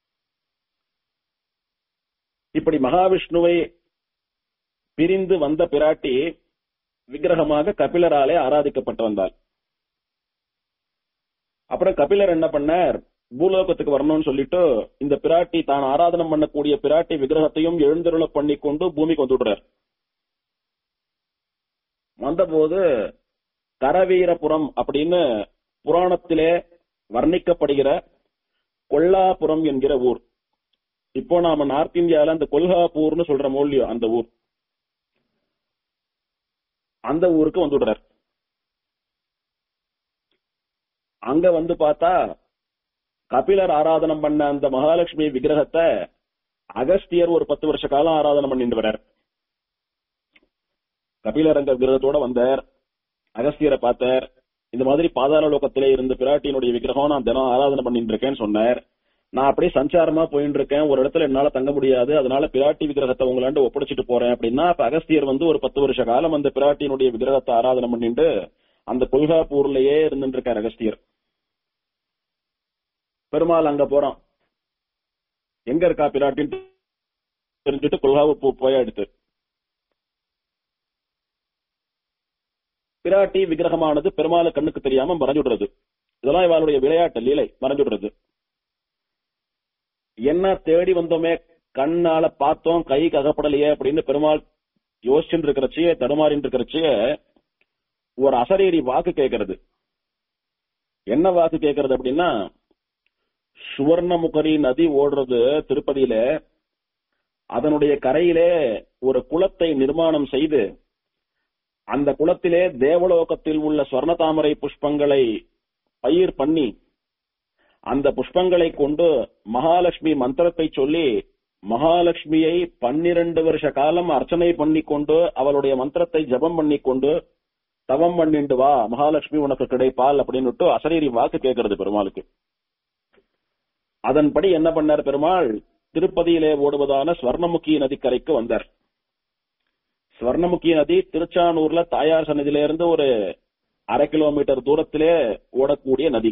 இப்படி மகாவிஷ்ணுவை பிரிந்து வந்த பிராட்டி விக்கிரகமாக கபிலராலே ஆராதிக்கப்பட்டு வந்தாள் அப்புறம் கபிலர் என்ன பண்ணார் பூலோகத்துக்கு வரணும்னு சொல்லிட்டு இந்த பிராட்டி தான் ஆராதனம் பண்ணக்கூடிய பிராட்டி விக்கிரகத்தையும் எழுந்தருள பண்ணி கொண்டு பூமிக்கு வந்துடுறார் வந்தபோது கரவீரபுரம் அப்படின்னு புராணத்திலே வர்ணிக்கப்படுகிற கொல்லாபுரம் என்கிற ஊர் இப்போ நாம நார்த் இந்தியால அந்த கொல்ஹாப்பூர்னு சொல்ற மூலியம் அந்த ஊர் அந்த ஊருக்கு வந்துடுறார் அங்க வந்து பார்த்தா கபிலர் ஆராதனம் பண்ண அந்த மகாலட்சுமி விக்கிரகத்தை அகஸ்தியர் ஒரு பத்து வருஷ காலம் ஆராதனை பண்ணிட்டு வர்றார் கபிலர் அங்க விக்கிரகத்தோட வந்தார் அகஸ்தியரை பார்த்தார் இந்த மாதிரி பாதாள லோகத்திலே இருந்த பிராட்டியினுடைய விக்கிரகம் நான் தினம் ஆராதனை பண்ணிட்டு இருக்கேன்னு சொன்னார் நான் அப்படியே சஞ்சாரமா போயிட்டு இருக்கேன் ஒரு இடத்துல என்னால தங்க முடியாது அதனால பிராட்டி விக்கிரகத்தை உங்களாண்டு ஒப்படைச்சிட்டு போறேன் அப்படின்னா அப்ப அகஸ்தியர் வந்து ஒரு பத்து வருஷ காலம் அந்த பிராட்டியினுடைய விக்கிரகத்தை ஆராதனை பண்ணிட்டு அந்த கொல்காப்பூர்லயே இருந்துட்டு இருக்கார் அகஸ்தியர் பெருமாள் அங்க போறான் எங்க இருக்கா பிராட்டின்னு தெரிஞ்சுட்டு கொல்காவு போய் எடுத்து பிராட்டி விக்கிரகமானது பெருமாள கண்ணுக்கு தெரியாம மறைஞ்சுடுறது இதெல்லாம் இவளுடைய விளையாட்டு லீலை மறைஞ்சுடுறது என்ன தேடி வந்தோமே கண்ணால பார்த்தோம் கை ககப்படலையே அப்படின்னு பெருமாள் யோசிச்சுட்டு இருக்கிறச்சே தடுமாறின்னு இருக்கிறச்சே ஒரு அசரீரி வாக்கு கேட்கறது என்ன வாக்கு கேட்கறது அப்படின்னா சுவர்ணமுகரி நதி ஓடுறது திருப்பதியில அதனுடைய கரையிலே ஒரு குளத்தை நிர்மாணம் செய்து அந்த குளத்திலே தேவலோகத்தில் உள்ள ஸ்வர்ண தாமரை புஷ்பங்களை பயிர் பண்ணி அந்த புஷ்பங்களை கொண்டு மகாலட்சுமி மந்திரத்தை சொல்லி மகாலட்சுமியை பன்னிரண்டு வருஷ காலம் அர்ச்சனை பண்ணி கொண்டு அவளுடைய மந்திரத்தை ஜபம் பண்ணி கொண்டு தவம் பண்ணிண்டு வா மகாலட்சுமி உனக்கு கிடைப்பால் அப்படின்னுட்டு அசரீரி வாக்கு கேட்கறது பெருமாளுக்கு அதன்படி என்ன பண்ணார் பெருமாள் திருப்பதியிலே ஓடுவதான ஸ்வர்ணமுகி நதிக்கரைக்கு வந்தார் ஸ்வர்ணமுகி நதி திருச்சானூர்ல தாயார் சன்னதியில இருந்து ஒரு அரை கிலோமீட்டர் தூரத்திலே ஓடக்கூடிய நதி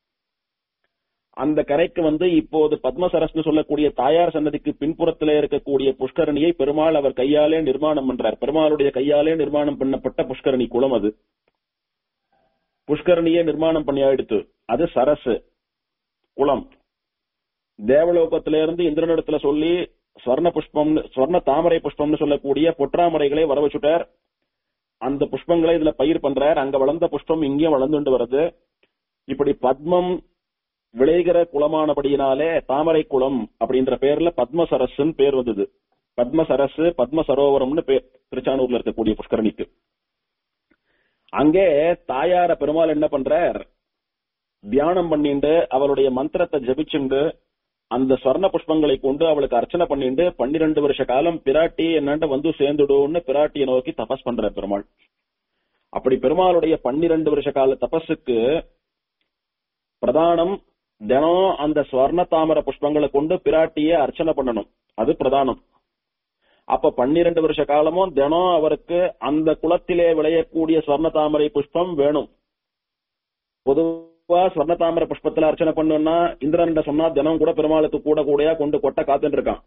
அந்த கரைக்கு வந்து இப்போது பத்மசரஸ்னு சொல்லக்கூடிய தாயார் சன்னதிக்கு பின்புறத்திலே இருக்கக்கூடிய புஷ்கரணியை பெருமாள் அவர் கையாலே நிர்மாணம் பண்றார் பெருமாளுடைய கையாலே நிர்மாணம் பண்ணப்பட்ட புஷ்கரணி குளம் அது புஷ்கரணியே நிர்மாணம் பண்ணி எடுத்து அது சரசு குளம் தேவலோகத்திலிருந்து இந்திரனிடத்துல சொல்லி ஸ்வர்ண புஷ்பம் ஸ்வர்ண தாமரை புஷ்பம்னு சொல்லக்கூடிய பொற்றாமரைகளை வர வச்சுட்டார் அந்த புஷ்பங்களை இதுல பயிர் பண்றார் அங்க வளர்ந்த புஷ்பம் இங்கேயும் வளர்ந்துட்டு வருது இப்படி பத்மம் விளைகிற குளமானபடியினாலே தாமரை குளம் அப்படின்ற பேர்ல பத்மசரஸ்ன்னு பேர் வந்தது பத்மசரஸ் பத்ம சரோவரம்னு பேர் திருச்சானூர்ல இருக்கக்கூடிய புஷ்கரணிக்கு அங்கே தாயார பெருமாள் என்ன பண்றார் தியானம் பண்ணிண்டு அவளுடைய மந்திரத்தை ஜபிச்சுண்டு அந்த ஸ்வர்ண புஷ்பங்களை கொண்டு அவளுக்கு அர்ச்சனை பண்ணிண்டு பன்னிரண்டு வருஷ காலம் பிராட்டி என்னண்ட வந்து சேர்ந்துடும்னு பிராட்டியை நோக்கி தபஸ் பண்ற பெருமாள் அப்படி பெருமாளுடைய பன்னிரண்டு வருஷ கால தபஸுக்கு பிரதானம் தினம் அந்த ஸ்வர்ண தாமர புஷ்பங்களை கொண்டு பிராட்டிய அர்ச்சனை பண்ணணும் அது பிரதானம் அப்ப பன்னிரண்டு வருஷ காலமும் தினம் அவருக்கு அந்த குளத்திலே விளையக்கூடிய ஸ்வர்ண தாமரை புஷ்பம் வேணும் பொதுவா ஸ்வர்ண தாமரை புஷ்பத்துல அர்ச்சனை பண்ணுன்னா இந்திரன் சொன்னா தினம் கூட பெருமாளுக்கு கூட கூடையா கொண்டு கொட்ட காத்துட்டு இருக்கான்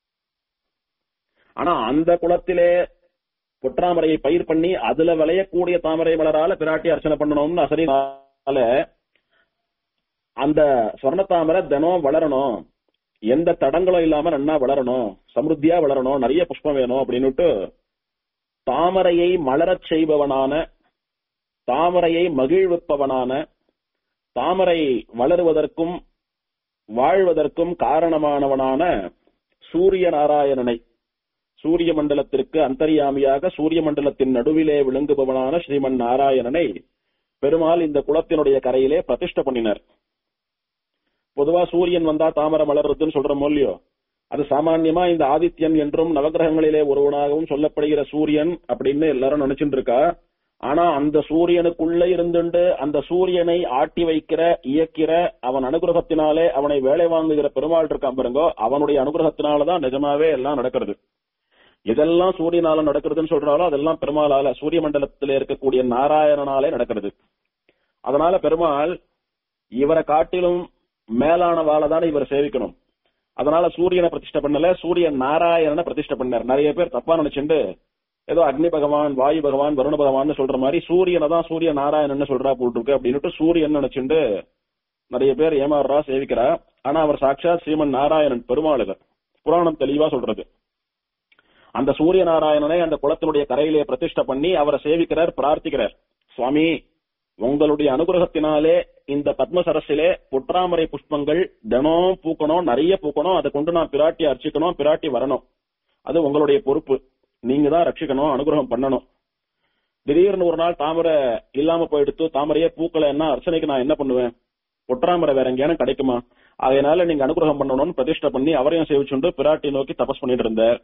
ஆனா அந்த குளத்திலே பொற்றாமரையை பயிர் பண்ணி அதுல விளையக்கூடிய தாமரை மலரால பிராட்டி அர்ச்சனை பண்ணணும்னு அசரினால அந்த ஸ்வர்ண தாமரை தினம் வளரணும் எந்த தடங்களும் இல்லாம நன்னா வளரணும் சமிருத்தியா வளரணும் நிறைய புஷ்பம் வேணும் அப்படின்னுட்டு தாமரையை மலரச் செய்பவனான தாமரையை மகிழ்விப்பவனான தாமரை வளருவதற்கும் வாழ்வதற்கும் காரணமானவனான சூரிய நாராயணனை சூரிய மண்டலத்திற்கு அந்தரியாமியாக சூரிய மண்டலத்தின் நடுவிலே விளங்குபவனான ஸ்ரீமன் நாராயணனை பெருமாள் இந்த குளத்தினுடைய கரையிலே பிரதிஷ்ட பண்ணினர் பொதுவா சூரியன் வந்தா தாமரை மலர்றதுன்னு சொல்றோமோ இல்லையோ அது சாமான்யமா இந்த ஆதித்யன் என்றும் நவகிரகங்களிலே ஒருவனாகவும் சொல்லப்படுகிற சூரியன் அப்படின்னு எல்லாரும் நினைச்சுட்டு இருக்கா ஆனா அந்த சூரியனுக்குள்ள இருந்துண்டு அந்த சூரியனை ஆட்டி வைக்கிற இயக்கிற அவன் அனுகிரகத்தினாலே அவனை வேலை வாங்குகிற பெருமாள் இருக்கான் பாருங்கோ அவனுடைய அனுகிரகத்தினாலதான் நிஜமாவே எல்லாம் நடக்கிறது எதெல்லாம் சூரியனால நடக்கிறதுன்னு சொல்றாலோ அதெல்லாம் பெருமாளால சூரிய மண்டலத்தில இருக்கக்கூடிய நாராயணனாலே நடக்கிறது அதனால பெருமாள் இவரை காட்டிலும் மேலான வாழை இவர் சேவிக்கணும் அதனால சூரியனை பிரதிஷ்டை பண்ணல சூரியன் நாராயணனை பிரதிஷ்டை பண்ணார் நிறைய பேர் தப்பா நினைச்சுண்டு ஏதோ அக்னி பகவான் வாயு பகவான் வருண பகவான் சொல்ற மாதிரி சூரியனை தான் சூரிய நாராயணன் சொல்றா போட்டிருக்கு அப்படின்னுட்டு சூரியன் நினைச்சுண்டு நிறைய பேர் ஏமாறுறா சேவிக்கிறா ஆனா அவர் சாட்சாத் ஸ்ரீமன் நாராயணன் பெருமாளுக புராணம் தெளிவா சொல்றது அந்த சூரிய நாராயணனை அந்த குளத்தினுடைய கரையிலே பிரதிஷ்டை பண்ணி அவரை சேவிக்கிறார் பிரார்த்திக்கிறார் சுவாமி உங்களுடைய அனுகிரகத்தினாலே இந்த பத்மசரசிலே பொற்றாமரை புஷ்பங்கள் தினம் பூக்கணும் நிறைய பூக்கணும் அதை கொண்டு நான் பிராட்டி அர்ச்சிக்கணும் பிராட்டி வரணும் அது உங்களுடைய பொறுப்பு நீங்க தான் ரட்சிக்கணும் அனுகிரகம் பண்ணணும் திடீர்னு ஒரு நாள் தாமரை இல்லாம போயிடுத்து தாமரையே பூக்களை என்ன அர்ச்சனைக்கு நான் என்ன பண்ணுவேன் பொற்றாமரை வேற எங்கேயான கிடைக்குமா அதனால நீங்க அனுகிரகம் பண்ணணும்னு பிரதிஷ்டை பண்ணி அவரையும் சேவிச்சுண்டு பிராட்டி நோக்கி தபஸ் பண்ணிட்டு இருந்தார்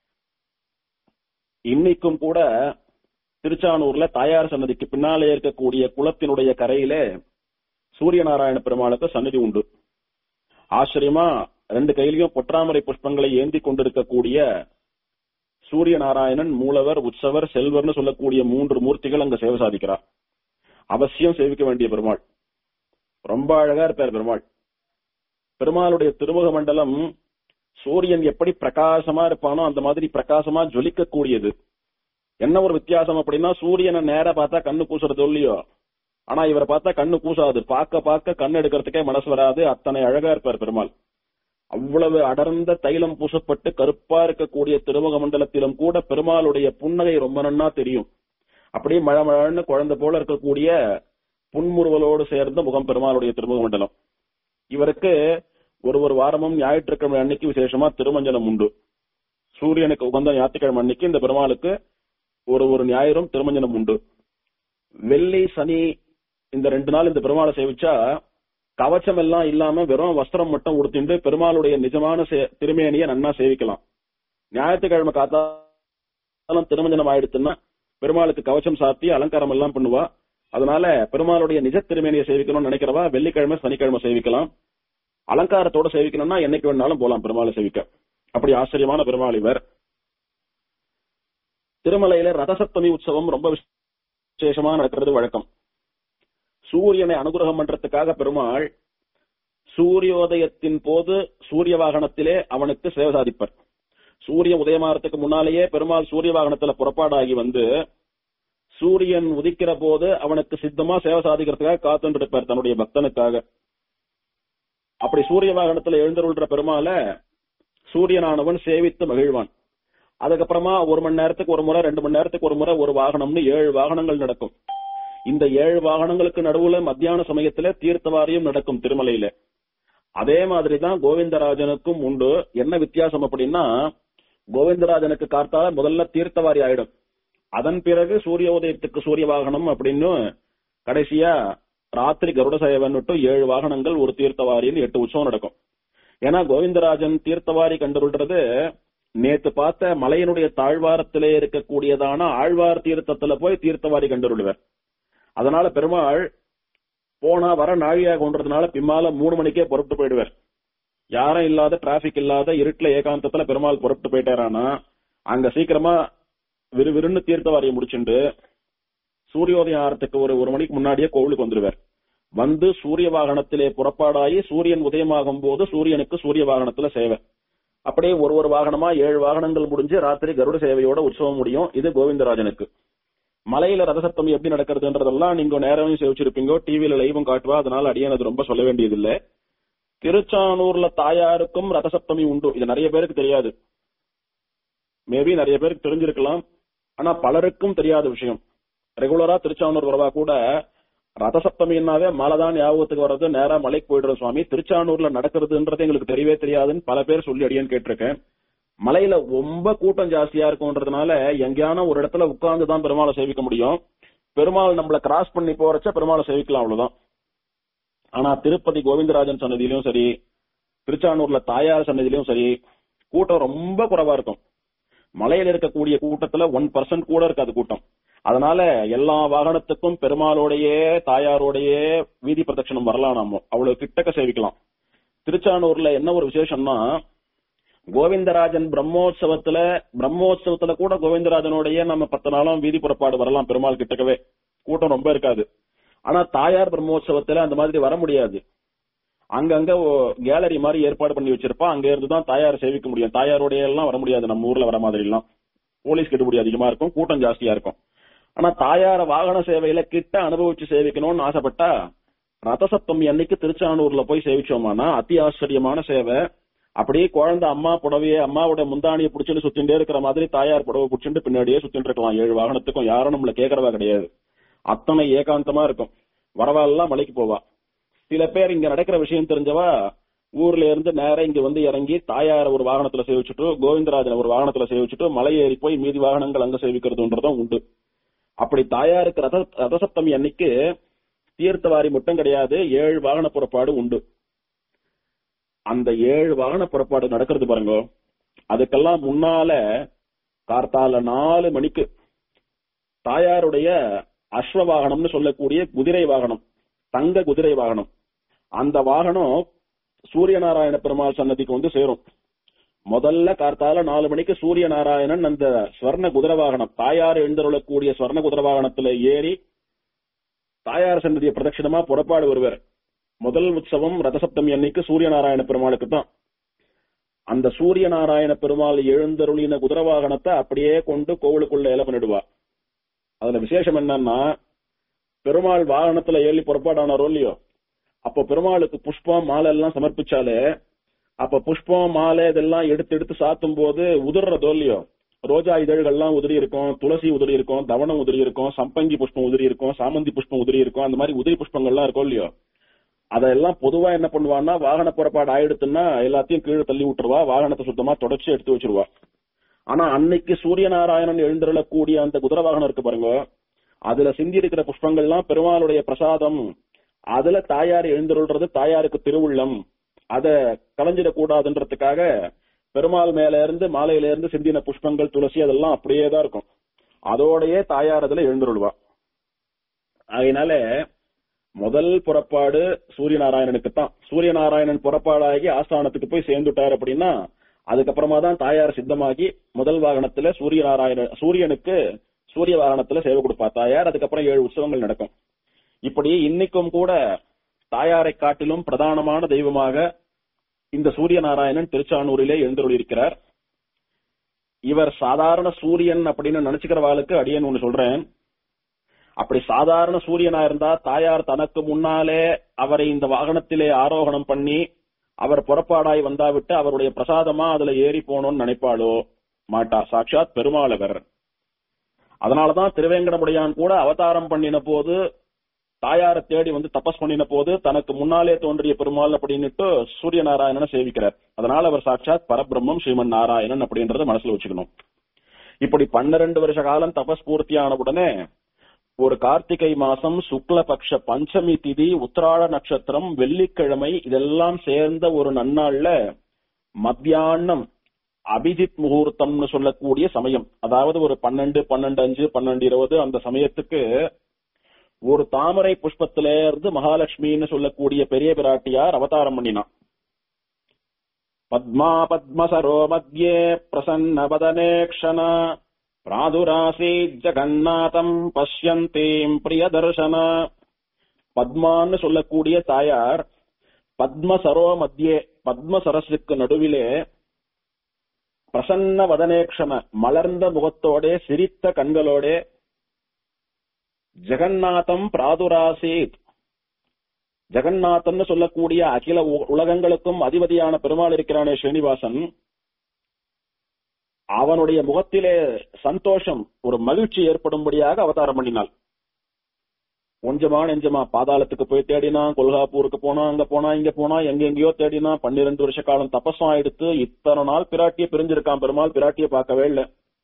இன்னைக்கும் கூட திருச்சானூர்ல தாயார் சன்னதிக்கு பின்னாலே இருக்கக்கூடிய குளத்தினுடைய கரையிலே சூரிய நாராயண பெருமாளுக்கு சன்னதி உண்டு ஆச்சரியமா ரெண்டு கையிலையும் பொற்றாமரை புஷ்பங்களை ஏந்தி கொண்டிருக்கக்கூடிய சூரிய நாராயணன் மூலவர் உற்சவர் செல்வர்னு சொல்லக்கூடிய மூன்று மூர்த்திகள் அங்க சேவை சாதிக்கிறார் அவசியம் சேவிக்க வேண்டிய பெருமாள் ரொம்ப அழகா இருப்பார் பெருமாள் பெருமாளுடைய திருமுக மண்டலம் சூரியன் எப்படி பிரகாசமா இருப்பானோ அந்த மாதிரி பிரகாசமா ஜொலிக்க கூடியது என்ன ஒரு வித்தியாசம் அப்படின்னா சூரியனை நேரா பார்த்தா கண்ணு கூசுறது இல்லையோ ஆனா இவரை பார்த்தா கண்ணு கூசாது பார்க்க பார்க்க கண் எடுக்கிறதுக்கே மனசு வராது அத்தனை அழகா இருப்பார் பெருமாள் அவ்வளவு அடர்ந்த தைலம் பூசப்பட்டு கருப்பா இருக்கக்கூடிய திருமுக மண்டலத்திலும் கூட பெருமாளுடைய புன்னகை ரொம்ப நன்னா தெரியும் அப்படியே மழை மழன்னு குழந்தை போல இருக்கக்கூடிய புன்முறுவலோடு சேர்ந்த முகம் பெருமாளுடைய திருமுக மண்டலம் இவருக்கு ஒரு ஒரு வாரமும் ஞாயிற்றுக்கிழமை அன்னைக்கு விசேஷமா திருமஞ்சனம் உண்டு சூரியனுக்கு உகந்த ஞாயிற்றுக்கிழமை அன்னைக்கு இந்த பெருமாளுக்கு ஒரு ஒரு ஞாயிறும் திருமஞ்சனம் உண்டு வெள்ளி சனி இந்த ரெண்டு நாள் இந்த பெருமாளை சேவிச்சா கவச்சம் எல்லாம் இல்லாம வெறும் வஸ்திரம் மட்டும் உடுத்திட்டு பெருமாளுடைய நிஜமான சே- திருமேனியை நன்னா சேவிக்கலாம் ஞாயிற்றுக்கிழமை காத்தாலும் திருமஞ்சனம் ஆயிடுச்சுன்னா பெருமாளுக்கு கவச்சம் சாத்தி அலங்காரம் எல்லாம் பண்ணுவா அதனால பெருமாளுடைய நிஜ திருமேனியை சேவிக்கணும்னு நினைக்கிறவா வெள்ளிக்கிழமை சனிக்கிழமை சேவிக்கலாம் அலங்காரத்தோட சேவிக்கணும்னா என்னைக்கு வேணாலும் போலாம் பெருமாளை சேவிக்க அப்படி ஆச்சரியமான பெருமாள் இவர் திருமலையில ரதசப்தமி உற்சவம் ரொம்ப விசேஷமா நடக்கிறது வழக்கம் சூரியனை அனுகிரகம் பண்றதுக்காக பெருமாள் சூரியோதயத்தின் போது சூரிய வாகனத்திலே அவனுக்கு சேவை சாதிப்பர் சூரிய உதயமாகறதுக்கு முன்னாலேயே பெருமாள் சூரிய வாகனத்துல புறப்பாடாகி வந்து சூரியன் உதிக்கிற போது அவனுக்கு சித்தமா சேவை சாதிக்கிறதுக்காக காத்துட்டு இருப்பார் தன்னுடைய பக்தனுக்காக அப்படி சூரிய வாகனத்துல எழுந்தருள்ற பெருமாளை சூரியனானவன் சேவித்து மகிழ்வான் அதுக்கப்புறமா ஒரு மணி நேரத்துக்கு ஒரு முறை ரெண்டு மணி நேரத்துக்கு ஒரு முறை ஒரு வாகனம்னு ஏழு வாகனங்கள் நடக்கும் இந்த ஏழு வாகனங்களுக்கு நடுவுல மத்தியான சமயத்துல தீர்த்தவாரியம் நடக்கும் திருமலையில அதே மாதிரிதான் கோவிந்தராஜனுக்கும் உண்டு என்ன வித்தியாசம் அப்படின்னா கோவிந்தராஜனுக்கு கார்த்தால முதல்ல தீர்த்தவாரி ஆயிடும் அதன் பிறகு சூரிய உதயத்துக்கு சூரிய வாகனம் அப்படின்னு கடைசியா ராத்திரி கருட சேவன் ஏழு வாகனங்கள் ஒரு தீர்த்தவாரின்னு எட்டு உற்சவம் நடக்கும் ஏன்னா கோவிந்தராஜன் தீர்த்தவாரி கண்டுருள்றது நேத்து பார்த்த மலையினுடைய தாழ்வாரத்திலே இருக்கக்கூடியதான ஆழ்வார் தீர்த்தத்துல போய் தீர்த்தவாரி கண்டுருள்வர் அதனால பெருமாள் போனா வர நாழியாக கொண்டதுனால பின்னால மூணு மணிக்கே புறப்பட்டு போயிடுவார் யாரும் இல்லாத டிராபிக் இல்லாத இருட்டுல ஏகாந்தத்துல பெருமாள் புறப்பட்டு போயிட்டாரானா அங்க சீக்கிரமா விறுவிறுன்னு தீர்த்தவாரியை முடிச்சுண்டு சூரியோதயம் ஆறத்துக்கு ஒரு ஒரு மணிக்கு முன்னாடியே கோவிலுக்கு வந்துருவார் வந்து சூரிய வாகனத்திலே புறப்பாடாகி சூரியன் உதயமாகும் போது சூரியனுக்கு சூரிய வாகனத்துல சேவை அப்படியே ஒரு ஒரு வாகனமா ஏழு வாகனங்கள் முடிஞ்சு ராத்திரி கருட சேவையோட உற்சவம் முடியும் இது கோவிந்தராஜனுக்கு மலையில ரதசப்தமி எப்படி நடக்கிறதுன்றதெல்லாம் நீங்க நேரமும் சேவிச்சிருப்பீங்க டிவியில லைவும் காட்டுவா அதனால அடியேன் அது ரொம்ப சொல்ல வேண்டியதில்லை திருச்சானூர்ல தாயாருக்கும் ரதசப்தமி உண்டு இது நிறைய பேருக்கு தெரியாது மேபி நிறைய பேருக்கு தெரிஞ்சிருக்கலாம் ஆனா பலருக்கும் தெரியாத விஷயம் ரெகுலரா திருச்சானூர் வரவா கூட ரதசப்தமின்னாவே மலைதான் ஞாபகத்துக்கு வர்றது நேரா மலைக்கு போயிடுறோம் சுவாமி திருச்சானூர்ல நடக்கிறதுன்றது எங்களுக்கு தெரியவே தெரியாதுன்னு பல பேர் சொல்லி அடியேன்னு கேட்டிருக்கேன் மலையில ரொம்ப கூட்டம் ஜாஸ்தியா இருக்கும்ன்றதுனால எங்கேயான ஒரு இடத்துல உட்கார்ந்து தான் பெருமாளை சேவிக்க முடியும் பெருமாள் நம்மள கிராஸ் பண்ணி போறச்ச பெருமாளை சேவிக்கலாம் அவ்வளவுதான் ஆனா திருப்பதி கோவிந்தராஜன் சன்னதியிலும் சரி திருச்சானூர்ல தாயார் சன்னதியிலும் சரி கூட்டம் ரொம்ப குறைவா இருக்கும் மலையில இருக்கக்கூடிய கூட்டத்துல ஒன் பர்சன்ட் கூட இருக்காது கூட்டம் அதனால எல்லா வாகனத்துக்கும் பெருமாளோடையே தாயாரோடையே வீதி பிரதட்சணம் வரலாம் நாம அவ்வளவு கிட்டக்க சேவிக்கலாம் திருச்சானூர்ல என்ன ஒரு விசேஷம்னா கோவிந்தராஜன் பிரம்மோற்சவத்துல பிரம்மோற்சவத்துல கூட கோவிந்தராஜனோடய நம்ம பத்து நாளும் வீதி புறப்பாடு வரலாம் பெருமாள் கிட்டக்கவே கூட்டம் ரொம்ப இருக்காது ஆனா தாயார் பிரம்மோற்சவத்துல அந்த மாதிரி வர முடியாது அங்கங்க கேலரி மாதிரி ஏற்பாடு பண்ணி வச்சிருப்பா அங்க இருந்து தான் தாயார் சேவிக்க முடியும் தாயாரோடைய எல்லாம் வர முடியாது நம்ம ஊர்ல வர மாதிரி எல்லாம் போலீஸ் கெடுபடி அதிகமா இருக்கும் கூட்டம் ஜாஸ்தியா இருக்கும் ஆனா தாயார வாகன சேவையில கிட்ட அனுபவிச்சு சேவிக்கணும்னு ஆசைப்பட்டா ரதசப்தமி அன்னைக்கு திருச்சானூர்ல போய் சேவிச்சோமானா அதி ஆச்சரியமான சேவை அப்படியே குழந்தை அம்மா புடவைய அம்மாவோட முந்தானியை புடிச்சுட்டு சுத்திண்டே இருக்கிற மாதிரி தாயார் புடவை புடிச்சுட்டு பின்னாடியே சுத்திட்டு இருக்கலாம் ஏழு வாகனத்துக்கும் யாரும் நம்மள கேக்குறவா கிடையாது அத்தனை ஏகாந்தமா இருக்கும் வரவாலாம் மலைக்கு போவா சில பேர் இங்க நடக்கிற விஷயம் தெரிஞ்சவா ஊர்ல இருந்து நேரா இங்க வந்து இறங்கி தாயார ஒரு வாகனத்துல சேவிச்சுட்டு கோவிந்தராஜன் ஒரு வாகனத்துல சேவிச்சுட்டு மலை ஏறி போய் மீதி வாகனங்கள் அங்க சேவிக்கிறதுன்றதும் உண்டு அப்படி தாயாருக்கு ரத ரதசப்தமி அன்னைக்கு தீர்த்தவாரி மட்டும் கிடையாது ஏழு வாகன புறப்பாடு உண்டு அந்த ஏழு வாகன புறப்பாடு நடக்கிறது பாருங்க அதுக்கெல்லாம் முன்னால கார்த்தால நாலு மணிக்கு தாயாருடைய அஸ்வ வாகனம்னு சொல்லக்கூடிய குதிரை வாகனம் தங்க குதிரை வாகனம் அந்த வாகனம் சூரியநாராயண பெருமாள் சன்னதிக்கு வந்து சேரும் முதல்ல கார்த்தால நாலு மணிக்கு சூரிய நாராயணன் அந்த ஸ்வர்ண குதிரை வாகனம் தாயார் எழுந்தருளக்கூடிய ஸ்வர்ண குதிரை வாகனத்துல ஏறி தாயார் சன்னதியை பிரதட்சிணமா புறப்பாடு வருவார் முதல் உற்சவம் ரதசப்தமி அன்னைக்கு சூரிய நாராயண பெருமாளுக்கு தான் அந்த சூரிய நாராயண பெருமாள் எழுந்தருளின குதிரை வாகனத்தை அப்படியே கொண்டு கோவிலுக்குள்ள இல பண்ணிடுவா அதுல விசேஷம் என்னன்னா பெருமாள் வாகனத்துல ஏறி புறப்பாடானாரோ இல்லையோ அப்போ பெருமாளுக்கு புஷ்பம் மாலை எல்லாம் சமர்ப்பிச்சாலே அப்ப புஷ்பம் மாலை இதெல்லாம் எடுத்து எடுத்து சாத்தும் போது உதிர்றதோ இல்லையோ ரோஜா இதழ்கள்லாம் உதிரி இருக்கும் துளசி உதிரி இருக்கும் தவணம் உதிரி இருக்கும் சம்பங்கி புஷ்பம் உதிரி இருக்கும் சாமந்தி புஷ்பம் உதிரி இருக்கும் அந்த மாதிரி உதிரி புஷ்பங்கள்லாம் இருக்கும் இல்லையோ அதெல்லாம் பொதுவா என்ன பண்ணுவான்னா வாகன புறப்பாடு ஆயிடுத்துன்னா எல்லாத்தையும் கீழே தள்ளி விட்டுருவா வாகனத்தை சுத்தமா தொடச்சி எடுத்து வச்சிருவா ஆனா அன்னைக்கு சூரிய நாராயணன் எழுந்திரளக்கூடிய அந்த குதிரை வாகனம் இருக்கு பாருங்க அதுல சிந்தி இருக்கிற புஷ்பங்கள்லாம் பெருமாளுடைய பிரசாதம் அதுல தாயார் எழுந்திருள்றது தாயாருக்கு திருவுள்ளம் அத கலைஞ்சிடக்கூடாதுன்றதுக்காக பெருமாள் மேல இருந்து மாலையில இருந்து சிந்தின புஷ்பங்கள் துளசி அதெல்லாம் அப்படியே தான் இருக்கும் அதோடயே தாயார் அதுல எழுந்துருள்வா அதனால முதல் புறப்பாடு சூரிய நாராயணனுக்கு தான் சூரிய நாராயணன் புறப்பாடாகி ஆஸ்தானத்துக்கு போய் சேர்ந்துட்டார் அப்படின்னா அதுக்கப்புறமா தான் தாயார் சித்தமாகி முதல் வாகனத்துல சூரிய நாராயண சூரியனுக்கு சூரிய வாகனத்துல சேவை கொடுப்பா தாயார் அதுக்கப்புறம் ஏழு உற்சவங்கள் நடக்கும் இப்படி இன்னைக்கும் கூட தாயாரை காட்டிலும் பிரதானமான தெய்வமாக இந்த சூரிய நாராயணன் திருச்சானூரிலே எழுந்தருளியிருக்கிறார் இவர் சாதாரண சூரியன் அப்படின்னு நினைச்சுக்கிறவாளுக்கு அடியன் ஒண்ணு சொல்றேன் அப்படி சாதாரண சூரியனா இருந்தா தாயார் தனக்கு முன்னாலே அவரை இந்த வாகனத்திலே ஆரோகணம் பண்ணி அவர் புறப்பாடாய் வந்தாவிட்டு அவருடைய பிரசாதமா அதுல ஏறி போகணும்னு நினைப்பாளோ மாட்டா சாட்சாத் பெருமாளவர் அதனாலதான் திருவேங்கடமுடையான் கூட அவதாரம் பண்ணின போது தாயாரை தேடி வந்து தபஸ் பண்ணின போது தனக்கு முன்னாலே தோன்றிய பெருமாள் அப்படின்னுட்டு சூரிய நாராயணனை சேவிக்கிறார் அதனால அவர் சாட்சாத் பரபிரம்மம் ஸ்ரீமன் நாராயணன் அப்படின்றத மனசுல வச்சுக்கணும் இப்படி பன்னிரண்டு வருஷ காலம் தபஸ் பூர்த்தியான உடனே ஒரு கார்த்திகை மாசம் சுக்லபக்ஷ பஞ்சமி திதி உத்திராட நட்சத்திரம் வெள்ளிக்கிழமை இதெல்லாம் சேர்ந்த ஒரு நன்னாள்ல மத்தியானம் அபிஜித் முகூர்த்தம்னு சொல்லக்கூடிய சமயம் அதாவது ஒரு பன்னெண்டு பன்னெண்டு அஞ்சு பன்னெண்டு இருபது அந்த சமயத்துக்கு ஒரு தாமரை புஷ்பத்தில இருந்து மகாலட்சுமின்னு சொல்லக்கூடிய பெரிய பிராட்டியார் அவதாரம் பண்ணினான் பத்மா பத்மசரோ மத்தியே பிரசன்ன வதனே க்ஷண பிராதுராசீத் ஜகநாதம் பஷ்யந்தீம் பிரியதர்ஷன பத்மான்னு சொல்லக்கூடிய தாயார் பத்மசரோ மத்தியே பத்ம சரஸுக்கு நடுவிலே பிரசன்ன வதனேக்ஷம மலர்ந்த முகத்தோட சிரித்த கண்களோட ஜெகநாதம் பிராதுராசீத் ஜெகநாதன் சொல்லக்கூடிய அகில உ- உலகங்களுக்கும் அதிபதியான பெருமாள் இருக்கிறானே ஸ்ரீனிவாசன் அவனுடைய முகத்திலே சந்தோஷம் ஒரு மகிழ்ச்சி ஏற்படும்படியாக அவதாரம் பண்ணினாள் கொஞ்சமா நெஞ்சமா பாதாளத்துக்கு போய் தேடினா கொல்காப்பூருக்கு போனா அங்க போனா இங்க போனா எங்கெங்கயோ தேடினா பன்னிரண்டு வருஷ காலம் தபஸம் ஆயிடுத்து இத்தனை நாள் பிராட்டிய பிரிஞ்சிருக்கான் பெருமாள் பிராட்டிய பார்க்கவே இல்ல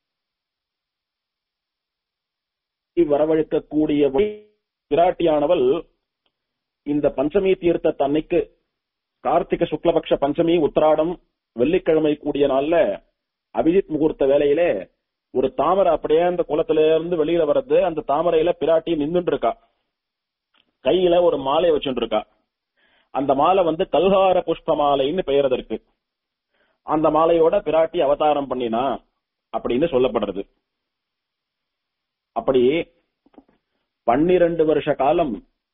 வரவழைக்கக்கூடிய பிராட்டியானவள் இந்த பஞ்சமி தீர்த்த தன்னைக்கு கார்த்திக சுக்லபக்ஷ பஞ்சமி உத்திராடம் வெள்ளிக்கிழமை கூடிய நாள்ல அபிஜித் முகூர்த்த வேலையிலே ஒரு தாமரை அப்படியே அந்த குளத்துல இருந்து வெளியில வர்றது அந்த தாமரையில பிராட்டி நின்னுட்டு இருக்கா கையில ஒரு மாலை வச்சுட்டு இருக்கா அந்த மாலை வந்து கல்கார புஷ்ப மாலைன்னு பெயர் அதற்கு அந்த மாலையோட பிராட்டி அவதாரம் பண்ணினா அப்படின்னு சொல்லப்படுறது அப்படி பன்னிரண்டு வருஷ காலம்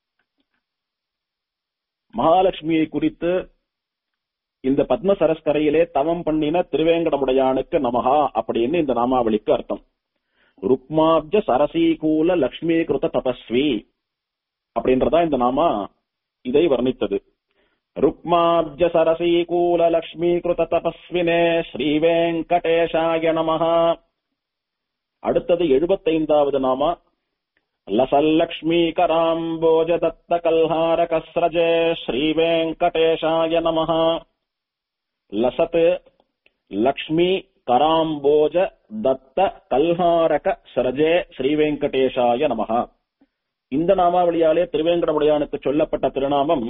மகாலட்சுமியை குறித்து இந்த பத்ம சரஸ்கரையிலே தவம் பண்ணின திருவேங்கடமுடையானுக்கு நமகா அப்படின்னு இந்த நாமாவளிக்கு அர்த்தம் ருக்மாப்ஜ சரசீகூல லக்ஷ்மீகிருத தபஸ்வி அப்படின்றதா இந்த நாமா இதை வர்ணித்தது ருக்மாப்ஜ சரசீகூல லக்ஷ்மீகிருத தபஸ்வினே ஸ்ரீவேங்கடேஷாய நமஹா அடுத்தது எழுபத்தைந்தாவது நாமா லசல்லக்ஷ்மீகராம்போஜ தத்த கல்ஹார கஸ்ரஜே ஸ்ரீவேங்கடேஷாய நமஹா லசத் லக்ஷ்மி கராம்போஜ தத்த கல்ஹாரக சரஜே ஸ்ரீவேங்கடேஷாய நமஹா இந்த நாமாவளியாலே திருவேங்கடமுடையானுக்கு சொல்லப்பட்ட திருநாமம்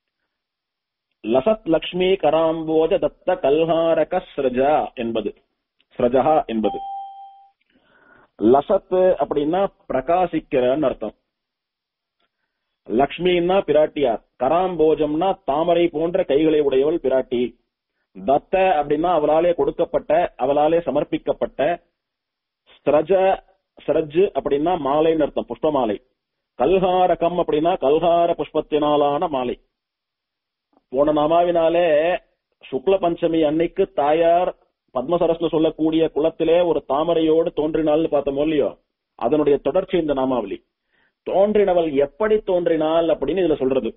லசத் லக்ஷ்மி கராம்போஜ தத்த கல்ஹாரக ஸ்ரஜா என்பது ஸ்ரஜா என்பது லசத் அப்படின்னா பிரகாசிக்கிறன்னு அர்த்தம் லக்ஷ்மின்னா பிராட்டியார் கராம்போஜம்னா தாமரை போன்ற கைகளை உடையவள் பிராட்டி தத்த அப்படின்னா அவளாலே கொடுக்கப்பட்ட அவளாலே சமர்ப்பிக்கப்பட்ட ஸ்ரஜ ஸ்ரஜ் அப்படின்னா மாலைன்னு அர்த்தம் புஷ்ப மாலை கல்ஹாரகம் அப்படின்னா கல்ஹார புஷ்பத்தினாலான மாலை போன நாமாவினாலே சுக்ல பஞ்சமி அன்னைக்கு தாயார் பத்மசரஸ்ல சொல்லக்கூடிய குளத்திலே ஒரு தாமரையோடு தோன்றினாள்னு பார்த்தோமோ இல்லையோ அதனுடைய தொடர்ச்சி இந்த நாமாவளி தோன்றினவள் எப்படி தோன்றினாள் அப்படின்னு இதுல சொல்றது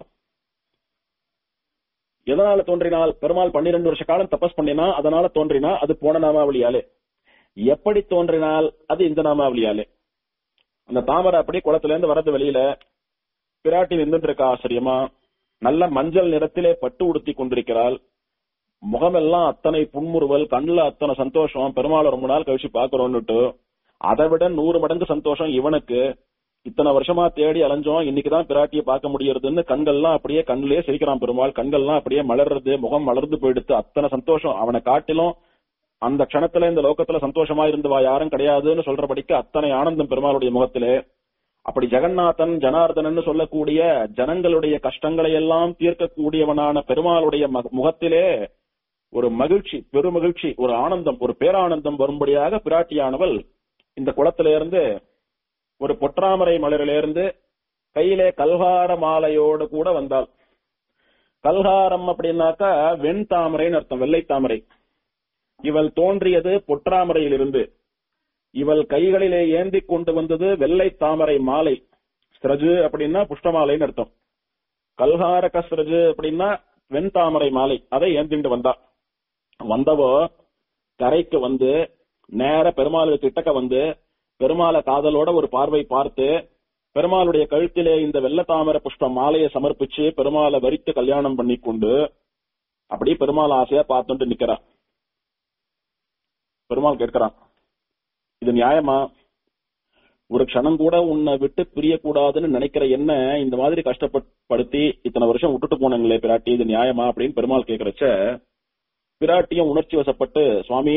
எதனால தோன்றினால் பெருமாள் பன்னிரண்டு வருஷ காலம் தபஸ் பண்ணினா அதனால தோன்றினா அது போன நாமாவளியாலே எப்படி தோன்றினால் அது இந்த நாமாவளியாலே அந்த தாமரை அப்படியே குளத்துல இருந்து வரது வெளியில பிராட்டி நின்றுட்டு இருக்கா ஆச்சரியமா நல்ல மஞ்சள் நிறத்திலே பட்டு உடுத்தி கொண்டிருக்கிறாள் முகமெல்லாம் அத்தனை புன்முறுவல் கண்ணுல அத்தனை சந்தோஷம் பெருமாளை ரொம்ப நாள் கழிச்சு பாக்குறோம்னுட்டு அதை விட நூறு மடங்கு சந்தோஷம் இவனுக்கு இத்தனை வருஷமா தேடி அலைஞ்சோம் இன்னைக்குதான் பிராட்டியை பார்க்க முடியறதுன்னு கண்கள்லாம் அப்படியே கண்ணிலே சிரிக்கிறான் பெருமாள் கண்கள்லாம் அப்படியே மலர்றது முகம் மலர்ந்து போயிடுத்து அத்தனை சந்தோஷம் அவனை காட்டிலும் அந்த க்ஷணத்துல இந்த லோகத்துல சந்தோஷமா இருந்தவா யாரும் கிடையாதுன்னு சொல்றபடிக்கு அத்தனை ஆனந்தம் பெருமாளுடைய முகத்திலே அப்படி ஜெகநாதன் ஜனார்தனன் சொல்லக்கூடிய ஜனங்களுடைய கஷ்டங்களை எல்லாம் தீர்க்கக்கூடியவனான பெருமாளுடைய மக- முகத்திலே ஒரு மகிழ்ச்சி பெருமகிழ்ச்சி ஒரு ஆனந்தம் ஒரு பேரானந்தம் வரும்படியாக பிராட்டியானவள் இந்த குளத்தில இருந்து ஒரு பொற்றாமரை மலரிலிருந்து கையிலே கல்கார மாலையோடு கூட வந்தாள் கல்காரம் அப்படின்னாக்கா வெண் தாமரைன்னு அர்த்தம் வெள்ளை தாமரை இவள் தோன்றியது பொற்றாமரையிலிருந்து இவள் கைகளிலே ஏந்தி கொண்டு வந்தது வெள்ளை தாமரை மாலை ஸ்ரஜு அப்படின்னா புஷ்பமாலைன்னு அர்த்தம் கல்காரக ஸ்ரஜு அப்படின்னா வெண் தாமரை மாலை அதை ஏந்திண்டு வந்தா வந்தவோ கரைக்கு வந்து நேர பெருமாள் கிட்டக்க வந்து பெருமாளை காதலோட ஒரு பார்வை பார்த்து பெருமாளுடைய கழுத்திலே இந்த வெள்ள தாமரை புஷ்ப மாலையை சமர்ப்பிச்சு பெருமாளை வரித்து கல்யாணம் பண்ணி கொண்டு அப்படியே பெருமாள் ஆசையா பார்த்துட்டு நிக்கிறா பெருமாள் கேட்கிறான் இது நியாயமா ஒரு க்ஷணம் கூட உன்னை விட்டு பிரியக்கூடாதுன்னு நினைக்கிற என்ன இந்த மாதிரி கஷ்டப்படுத்தி இத்தனை வருஷம் விட்டுட்டு போனாங்களே பிராட்டி இது நியாயமா அப்படின்னு பெருமாள் கேக்குறச்ச பிராட்டியும் உணர்ச்சி வசப்பட்டு சுவாமி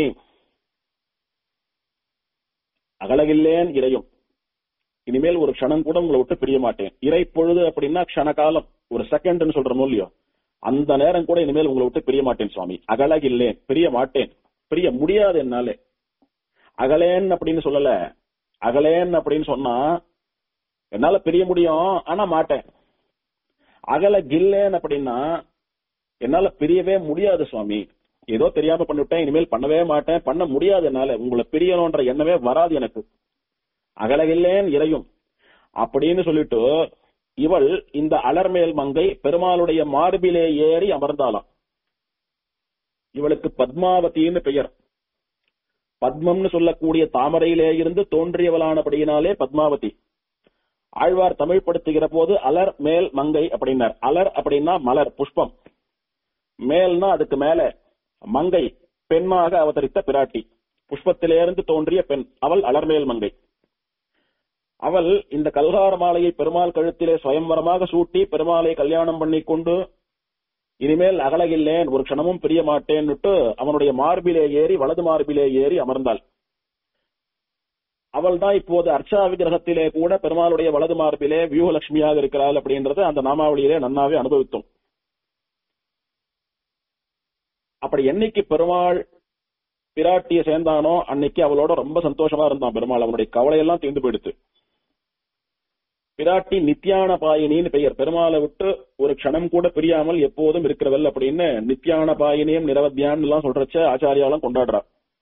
அகலகில்லேன் இறையும் இனிமேல் ஒரு க்ஷணம் கூட உங்களை விட்டு பிரிய மாட்டேன் இறை பொழுது அப்படின்னா க்ஷண காலம் ஒரு செகண்ட்னு சொல்றோமோ இல்லையோ அந்த நேரம் கூட இனிமேல் உங்களை விட்டு பிரிய மாட்டேன் சுவாமி அகலகில்லேன் பிரிய மாட்டேன் பிரிய முடியாது என்னாலே அகலேன் அப்படின்னு சொல்லல அகலேன் அப்படின்னு சொன்னா என்னால பிரிய முடியும் ஆனா மாட்டேன் அகல கில்லேன் அப்படின்னா என்னால பிரியவே முடியாது சுவாமி ஏதோ தெரியாம பண்ணிவிட்டேன் இனிமேல் பண்ணவே மாட்டேன் பண்ண முடியாது என்னால உங்களை பிரியணும்ன்ற எண்ணமே வராது எனக்கு அகலகில்லேன் இறையும் அப்படின்னு சொல்லிட்டு இவள் இந்த அலர்மேல் மங்கை பெருமாளுடைய மார்பிலே ஏறி அமர்ந்தாளாம் இவளுக்கு பத்மாவதின்னு பெயர் பத்மம்னு சொல்லக்கூடிய தாமரையிலே இருந்து தோன்றியவளானபடியினாலே பத்மாவதி ஆழ்வார் தமிழ் படுத்துகிற போது அலர் மேல் மங்கை அப்படின்னார் அலர் அப்படின்னா மலர் புஷ்பம் மேல்னா அதுக்கு மேல மங்கை பெண்ணாக அவதரித்த பிராட்டி புஷ்பத்திலிருந்து தோன்றிய பெண் அவள் அலர்மேல் மங்கை அவள் இந்த கல்கார மாலையை பெருமாள் கழுத்திலே சுயம்பரமாக சூட்டி பெருமாளை கல்யாணம் பண்ணி கொண்டு இனிமேல் அகலகில்லேன் ஒரு க்ஷணமும் பிரிய மாட்டேன்னுட்டு அவனுடைய மார்பிலே ஏறி வலது மார்பிலே ஏறி அமர்ந்தாள் அவள் தான் இப்போது அர்ச்சா விக்கிரகத்திலே கூட பெருமாளுடைய வலது மார்பிலே வியூகலட்சுமியாக இருக்கிறாள் அப்படின்றது அந்த நாமாவளியிலே நன்னாவே அனுபவித்தோம் அப்படி என்னைக்கு பெருமாள் பிராட்டிய சேர்ந்தானோ அன்னைக்கு அவளோட ரொம்ப சந்தோஷமா இருந்தான் பெருமாள் அவனுடைய கவலையெல்லாம் தீர்ந்து போயிடுத்து பிராட்டி நித்யான பாயினின்னு பெயர் பெருமாளை விட்டு ஒரு க்ஷணம் கூட பிரியாமல் எப்போதும் இருக்கிறவள் அப்படின்னு நித்யான பாயினியும் நிரவத்தியான்னு எல்லாம் சொல்றச்ச ஆச்சாரியாலும் கொண்டாடுறா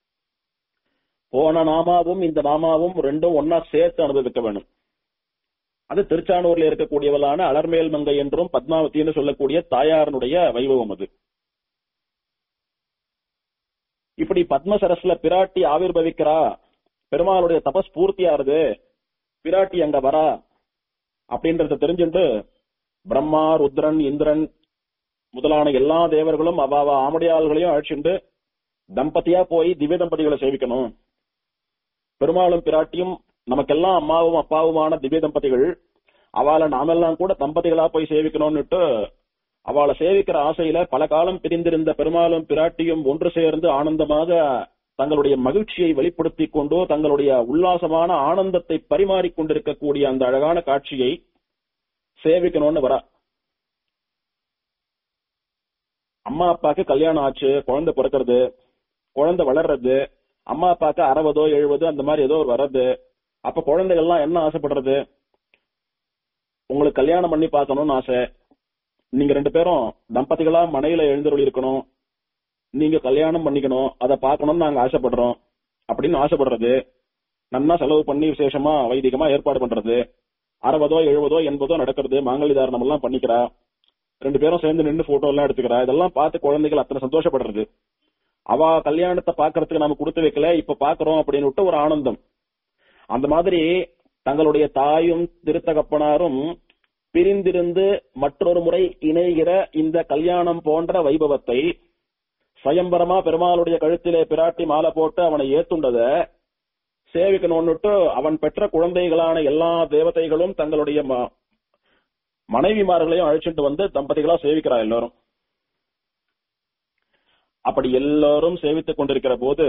போன நாமாவும் இந்த நாமாவும் ரெண்டும் ஒன்னா சேர்த்து அனுபவிக்க வேணும் அது திருச்சானூர்ல இருக்கக்கூடியவளான அலர்மேல் மங்கை என்றும் பத்மாவதினு சொல்லக்கூடிய தாயாரனுடைய வைபவம் அது இப்படி பத்மசரஸ்ல பிராட்டி ஆவிர்பவிக்கிறா பெருமாளுடைய தபஸ் பூர்த்தியாருது பிராட்டி அங்க வரா அப்படின்றத தெரிஞ்சுட்டு பிரம்மா ருத்ரன் இந்திரன் முதலான எல்லா தேவர்களும் அவாவ ஆமடியாள்களையும் அழைச்சிட்டு தம்பதியா போய் திவ்ய தம்பதிகளை சேவிக்கணும் பெருமாளும் பிராட்டியும் நமக்கெல்லாம் அம்மாவும் அப்பாவுமான திவ்ய தம்பதிகள் அவளை நாமெல்லாம் கூட தம்பதிகளா போய் சேவிக்கணும்னுட்டு அவளை சேவிக்கிற ஆசையில பல காலம் பிரிந்திருந்த பெருமாளும் பிராட்டியும் ஒன்று சேர்ந்து ஆனந்தமாக தங்களுடைய மகிழ்ச்சியை வெளிப்படுத்திக் கொண்டு தங்களுடைய உல்லாசமான ஆனந்தத்தை பரிமாறிக் கொண்டிருக்கக்கூடிய அந்த அழகான காட்சியை சேவிக்கணும்னு வரா அம்மா அப்பாக்கு கல்யாணம் ஆச்சு குழந்தை பிறக்கிறது குழந்தை வளர்றது அம்மா அப்பாக்கு அறுபதோ எழுபதோ அந்த மாதிரி ஏதோ ஒரு வர்றது அப்ப குழந்தைகள்லாம் என்ன ஆசைப்படுறது உங்களுக்கு கல்யாணம் பண்ணி பார்க்கணும்னு ஆசை நீங்க ரெண்டு பேரும் தம்பதிகளா மனையில எழுந்தருளி இருக்கணும் நீங்க கல்யாணம் பண்ணிக்கணும் அதை பார்க்கணும்னு நாங்க ஆசைப்படுறோம் அப்படின்னு ஆசைப்படுறது நன்னா செலவு பண்ணி விசேஷமா வைதிகமா ஏற்பாடு பண்றது அறுபதோ எழுபதோ எண்பதோ நடக்கிறது மாங்கல்ய தாரணம் எல்லாம் பண்ணிக்கிறா ரெண்டு பேரும் சேர்ந்து நின்று போட்டோ எல்லாம் எடுத்துக்கிறா இதெல்லாம் பார்த்து குழந்தைகள் அத்தனை சந்தோஷப்படுறது அவ கல்யாணத்தை பாக்குறதுக்கு நாம கொடுத்து வைக்கல இப்ப பாக்குறோம் அப்படின்னு விட்டு ஒரு ஆனந்தம் அந்த மாதிரி தங்களுடைய தாயும் திருத்தகப்பனாரும் பிரிந்திருந்து மற்றொரு முறை இணைகிற இந்த கல்யாணம் போன்ற வைபவத்தை சுயம்பரமா பெருமாளுடைய கழுத்திலே பிராட்டி மாலை போட்டு அவனை ஏத்துண்டத சேவிக்கணும்னுட்டு அவன் பெற்ற குழந்தைகளான எல்லா தேவதைகளும் தங்களுடைய ம- மனைவிமார்களையும் அழைச்சிட்டு வந்து தம்பதிகளா சேவிக்கிறா எல்லாரும் அப்படி எல்லாரும் சேவித்துக் கொண்டிருக்கிற போது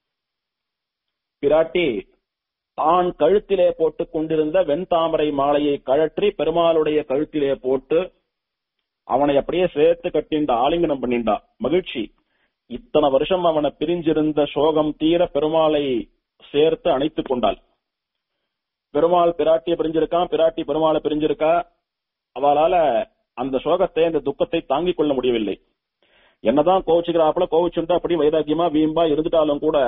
பிராட்டி தான் கழுத்திலே போட்டுக் கொண்டிருந்த வெண்தாமரை மாலையை கழற்றி பெருமாளுடைய கழுத்திலே போட்டு அவனை அப்படியே சேர்த்து கட்டிண்டா ஆலிங்கனம் பண்ணிண்டா மகிழ்ச்சி இத்தனை வருஷம் அவனை பிரிஞ்சிருந்த சோகம் தீர பெருமாளை சேர்த்து அணைத்துக் கொண்டாள் பெருமாள் பிராட்டியை பிரிஞ்சிருக்கான் பிராட்டி பெருமாளை பிரிஞ்சிருக்கா அவளால அந்த சோகத்தை அந்த துக்கத்தை தாங்கிக் கொள்ள முடியவில்லை என்னதான் கோவிச்சுக்கிறாப்புல கோவிச்சுண்டு அப்படி வைராக்கியமா வீம்பா இருந்துட்டாலும் கூட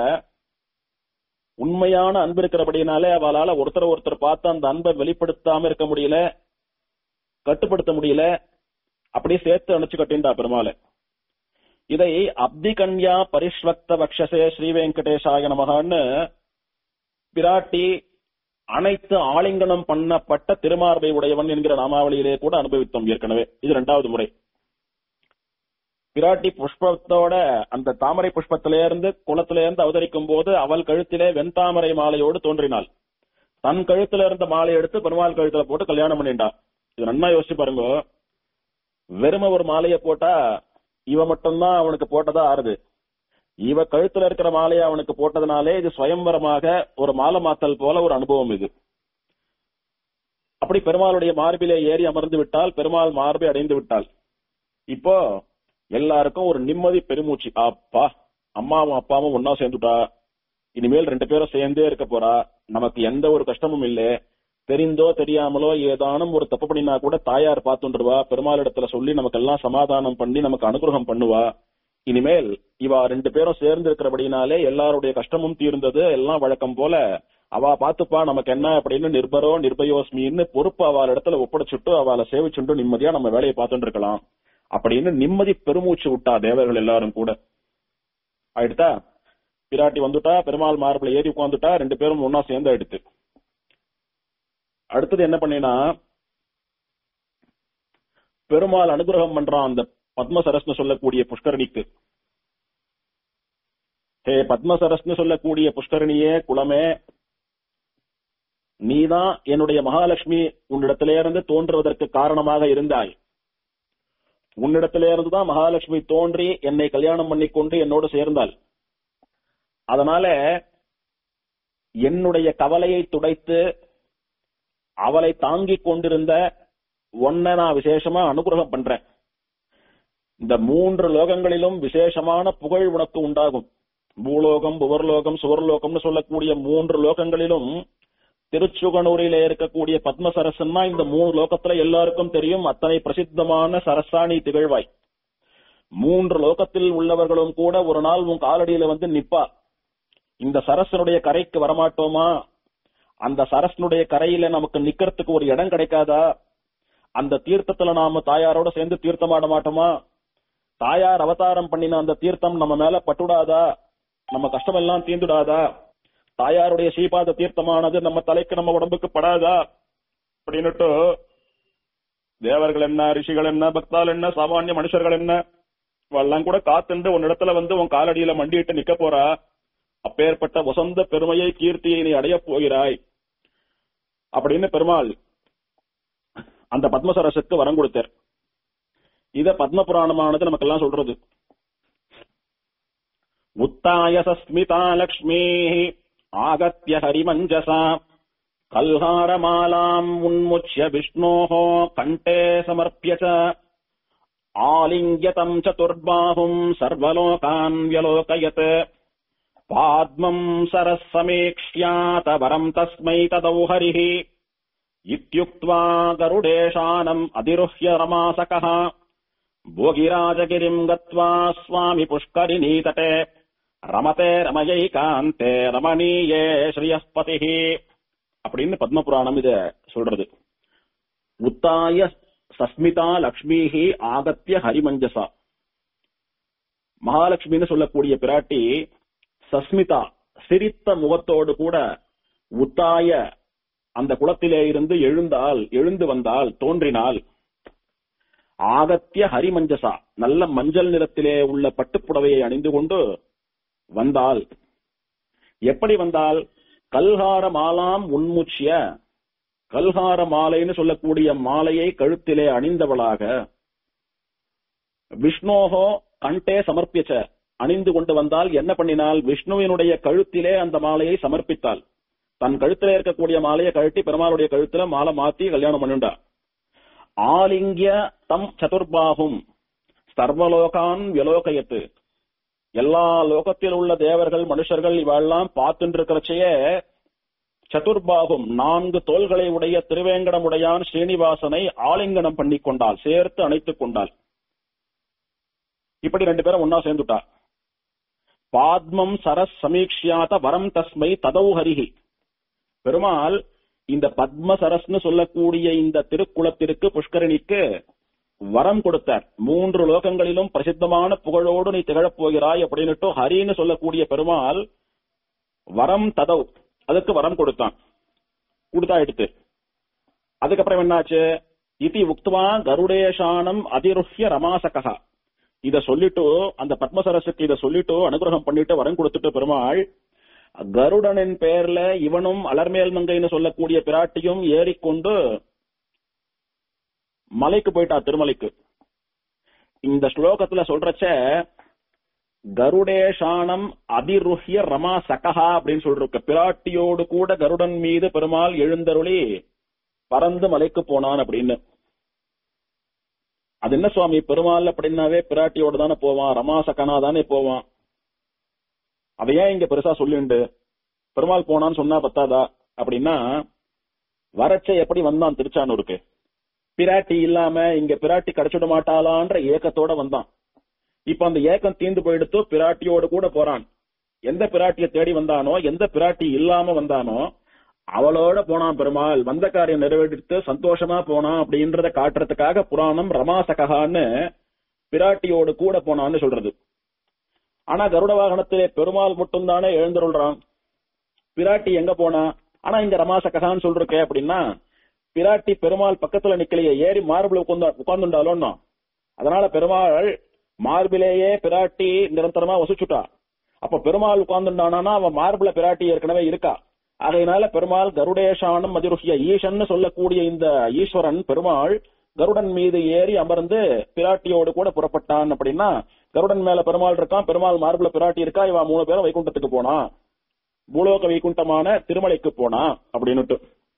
உண்மையான அன்பு இருக்கிறபடினாலே அவளால ஒருத்தர் ஒருத்தர் பார்த்து அந்த அன்பை வெளிப்படுத்தாம இருக்க முடியல கட்டுப்படுத்த முடியல அப்படியே சேர்த்து அணைச்சு கட்டிண்டா பெருமாளை இதை அப்தி கன்யா பரிஷ்வக்த பக்ஷசே ஸ்ரீ வெங்கடேசாய நமகான்னு பிராட்டி அனைத்து ஆலிங்கனம் பண்ணப்பட்ட திருமார்பை உடையவன் என்கிற நாமாவளியிலே கூட அனுபவித்தோம் ஏற்கனவே இது இரண்டாவது முறை பிராட்டி புஷ்பத்தோட அந்த தாமரை புஷ்பத்திலே இருந்து குளத்திலே இருந்து அவதரிக்கும் போது அவள் கழுத்திலே வெண்தாமரை மாலையோடு தோன்றினாள் தன் கழுத்துல இருந்த மாலை எடுத்து பெருமாள் கழுத்துல போட்டு கல்யாணம் பண்ணிண்டா இது நன்னா யோசிச்சு பாருங்க வெறும ஒரு மாலையை போட்டா இவ மட்டும்தான் அவனுக்கு போட்டதா ஆறுது இவ கழுத்துல இருக்கிற மாலையை அவனுக்கு போட்டதுனாலே இது சுயம்பரமாக ஒரு மாலை மாத்தல் போல ஒரு அனுபவம் இது அப்படி பெருமாளுடைய மார்பிலே ஏறி அமர்ந்து விட்டால் பெருமாள் மார்பை அடைந்து விட்டாள் இப்போ எல்லாருக்கும் ஒரு நிம்மதி பெருமூச்சு அப்பா அம்மாவும் அப்பாவும் ஒன்னா சேர்ந்துட்டா இனிமேல் ரெண்டு பேரும் சேர்ந்தே இருக்க போறா நமக்கு எந்த ஒரு கஷ்டமும் இல்ல தெரிந்தோ தெரியாமலோ ஏதானும் ஒரு தப்பு பண்ணினா கூட தாயார் பார்த்துருவா பெருமாள் இடத்துல சொல்லி நமக்கு எல்லாம் சமாதானம் பண்ணி நமக்கு அனுகிரகம் பண்ணுவா இனிமேல் இவா ரெண்டு பேரும் சேர்ந்து இருக்கிறபடினாலே எல்லாருடைய கஷ்டமும் தீர்ந்தது எல்லாம் வழக்கம் போல அவ பாத்துப்பா நமக்கு என்ன அப்படின்னு நிர்பரோ நிர்பயோஸ்மின்னு பொறுப்பு அவள் இடத்துல ஒப்படைச்சுட்டு அவளை சேவிச்சுட்டு நிம்மதியா நம்ம வேலையை பார்த்துட்டு இருக்கலாம் அப்படின்னு நிம்மதி பெருமூச்சு விட்டா தேவர்கள் எல்லாரும் கூட ஆயிடுதா பிராட்டி வந்துட்டா பெருமாள் மார்பில் ஏறி உட்காந்துட்டா ரெண்டு பேரும் ஒன்னா சேர்ந்து எடுத்து அடுத்தது என்ன பண்ணினா பெருமாள் அனுகிரகம் பண்றான் அந்த பத்மசரஸ்னு சொல்லக்கூடிய புஷ்கரணிக்கு ஹே பத்மசரஸ்னு சொல்லக்கூடிய புஷ்கரணியே குளமே நீதான் என்னுடைய மகாலட்சுமி உன்னிடத்திலே இருந்து தோன்றுவதற்கு காரணமாக இருந்தாய் உன்னிடத்திலே இருந்துதான் மகாலட்சுமி தோன்றி என்னை கல்யாணம் பண்ணிக்கொண்டு என்னோடு சேர்ந்தாள் அதனால என்னுடைய கவலையை துடைத்து அவளை தாங்கிக் கொண்டிருந்த ஒன்ன நான் விசேஷமா அனுகிரகம் பண்றேன் இந்த மூன்று லோகங்களிலும் விசேஷமான புகழ் உனக்கு உண்டாகும் பூலோகம் புவர்லோகம் சுவர்லோகம்னு சொல்லக்கூடிய மூன்று லோகங்களிலும் திருச்சுகனூரிலே இருக்கக்கூடிய பத்ம சரஸ்ன்னா இந்த மூணு லோகத்துல எல்லாருக்கும் தெரியும் அத்தனை பிரசித்தமான சரசாணி திகழ்வாய் மூன்று லோகத்தில் உள்ளவர்களும் கூட ஒரு நாள் உன் காலடியில வந்து நிப்பா இந்த சரசனுடைய கரைக்கு வரமாட்டோமா அந்த சரசனுடைய கரையில நமக்கு நிக்கிறதுக்கு ஒரு இடம் கிடைக்காதா அந்த தீர்த்தத்துல நாம தாயாரோட சேர்ந்து தீர்த்தமாட மாட்டோமா தாயார் அவதாரம் பண்ணின அந்த தீர்த்தம் நம்ம மேல பட்டுடாதா நம்ம கஷ்டம் எல்லாம் தீந்துடாதா தாயாருடைய ஸ்ரீபாத தீர்த்தமானது நம்ம தலைக்கு நம்ம உடம்புக்கு படாதா அப்படின்னுட்டு தேவர்கள் என்ன ரிஷிகள் என்ன பக்தால் என்ன சாமானிய மனுஷர்கள் என்ன எல்லாம் கூட காத்துண்டு உன் இடத்துல வந்து உன் காலடியில மண்டிட்டு நிக்க போறா அப்பேற்பட்ட வசந்த பெருமையை கீர்த்தியை நீ அடையப் போகிறாய் அப்படின்னு பெருமாள் அந்த பத்மசரசுக்கு வரம் கொடுத்தார் இத பத்ம புராணமானது நமக்கெல்லாம் சொல்றது உத்தாய சஸ்மிதா லக்ஷ்மீ ஆகத்ய ஹரிமஞ்சசா கல்ஹாரமாலாம் உன்முச்ய விஷ்ணோः கண்டே சமர்ப்பிய ச ஆலிङ्ग्यतम् चतुर्बाहुम् सर्वलोकान् व्यलोकयत् पाद्मम् सरः समीक्ष्यात वरम् तस्मै तदौ हरिः इत्युक्त्वा गरुडेशानम् अधिरुह्य रमासकः भोगिराजगिरिम् गत्वा स्वामि पुष्करिणीतटे ரமதே ரமயைகாந்தே ரமணீயே ஸ்ரீயஸ்பதிஹி அப்படின்னு பத்மபுராணம் இத சொல்றது உத்தாய சஸ்மிதா லக்ஷ்மிஹி ஆகத்திய ஹரிமஞ்சசா மகாலட்சுமின்னு சொல்லக்கூடிய பிராட்டி சஸ்மிதா சிரித்த முகத்தோடு கூட உத்தாய அந்த குளத்திலே இருந்து எழுந்தால் எழுந்து வந்தால் தோன்றினால் ஆகத்திய ஹரிமஞ்சசா நல்ல மஞ்சள் நிறத்திலே உள்ள பட்டுப்புடவையை அணிந்து கொண்டு வந்தால் எப்படி வந்தால் கல்கார மாலாம் உன்முச்சிய கல்கார மாலைன்னு சொல்லக்கூடிய மாலையை கழுத்திலே அணிந்தவளாக விஷ்ணோகோ கண்டே சமர்ப்பிச்ச அணிந்து கொண்டு வந்தால் என்ன பண்ணினால் விஷ்ணுவினுடைய கழுத்திலே அந்த மாலையை சமர்ப்பித்தாள் தன் கழுத்திலே இருக்கக்கூடிய மாலையை கழட்டி பெருமாளுடைய கழுத்துல மாலை மாத்தி கல்யாணம் பண்ணிண்டா ஆலிங்கிய தம் சதுர்பாகும் சர்வலோகான் விலோகயத்து எல்லா லோகத்தில் உள்ள தேவர்கள் மனுஷர்கள் இவெல்லாம் பார்த்துட்டு இருக்கிறச்சையே சதுர்பாகும் நான்கு தோள்களை உடைய திருவேங்கடமுடையான் ஸ்ரீனிவாசனை ஆலிங்கனம் பண்ணி கொண்டாள் சேர்த்து அணைத்துக் கொண்டாள் இப்படி ரெண்டு பேரும் ஒன்னா சேர்ந்துட்டா பாத்மம் சரஸ் சமீக்ஷியாத வரம் தஸ்மை ததௌ ஹரிஹி பெருமாள் இந்த பத்ம சரஸ்னு சொல்லக்கூடிய இந்த திருக்குளத்திற்கு புஷ்கரணிக்கு வரம் கொடுத்தார் மூன்று லோகங்களிலும் பிரசித்தமான புகழோடு நீ திகழப் போகிறாய் அப்படின்னுட்டு ஹரின்னு சொல்லக்கூடிய பெருமாள் வரம் ததவ் அதுக்கு வரம் கொடுத்தான் கொடுத்தா எடுத்து அதுக்கப்புறம் என்னாச்சு இதி உக்துவா கருடேஷானம் அதிருஹ்ய ரமாசகா இத சொல்லிட்டு அந்த பத்மசரசுக்கு இத சொல்லிட்டு அனுகிரகம் பண்ணிட்டு வரம் கொடுத்துட்டு பெருமாள் கருடனின் பெயர்ல இவனும் அலர்மேல் மங்கைன்னு சொல்லக்கூடிய பிராட்டியும் ஏறிக்கொண்டு மலைக்கு போயிட்டா திருமலைக்கு இந்த ஸ்லோகத்துல சொல்றச்ச கருடேஷானம் அதிருஹ்ய ரமா சகஹா அப்படின்னு சொல்ற பிராட்டியோடு கூட கருடன் மீது பெருமாள் எழுந்தருளி பறந்து மலைக்கு போனான் அப்படின்னு அது என்ன சுவாமி பெருமாள் அப்படின்னாவே பிராட்டியோட தானே போவான் ரமா சகனா தானே போவான் அதை ஏன் இங்க பெருசா சொல்லிண்டு பெருமாள் போனான்னு சொன்னா பத்தாதா அப்படின்னா வரச்ச எப்படி வந்தான் திருச்சானூருக்கு பிராட்டி இல்லாம இங்க பிராட்டி கிடைச்சிட மாட்டாளான்ற ஏக்கத்தோட வந்தான் இப்ப அந்த ஏக்கம் தீந்து போயிடுத்து பிராட்டியோடு கூட போறான் எந்த பிராட்டிய தேடி வந்தானோ எந்த பிராட்டி இல்லாம வந்தானோ அவளோட போனான் பெருமாள் வந்த காரியம் நிறைவேற்றிட்டு சந்தோஷமா போனான் அப்படின்றத காட்டுறதுக்காக புராணம் ரமாசகான்னு பிராட்டியோடு கூட போனான்னு சொல்றது ஆனா கருட வாகனத்திலே பெருமாள் மட்டும்தானே எழுந்தருள்றான் பிராட்டி எங்க போனா ஆனா இங்க ரமாசகான்னு சொல்றக்கே அப்படின்னா பிராட்டி பெருமாள் பக்கத்துல நிக்கலையே ஏறி மார்பிள் உட்கார்ந்து உட்கார்ந்துண்டாலும் அதனால பெருமாள் மார்பிலேயே பிராட்டி நிரந்தரமா வசிச்சுட்டா அப்ப பெருமாள் உட்கார்ந்துட்டானா அவன் மார்பிள பிராட்டி ஏற்கனவே இருக்கா ஆகையினால பெருமாள் கருடேஷானம் அதிருஹிய ஈசன் சொல்லக்கூடிய இந்த ஈஸ்வரன் பெருமாள் கருடன் மீது ஏறி அமர்ந்து பிராட்டியோடு கூட புறப்பட்டான் அப்படின்னா கருடன் மேல பெருமாள் இருக்கான் பெருமாள் மார்பிள பிராட்டி இருக்கா இவன் மூணு பேரும் வைகுண்டத்துக்கு போனா பூலோக வைகுண்டமான திருமலைக்கு போனா அப்படின்னுட்டு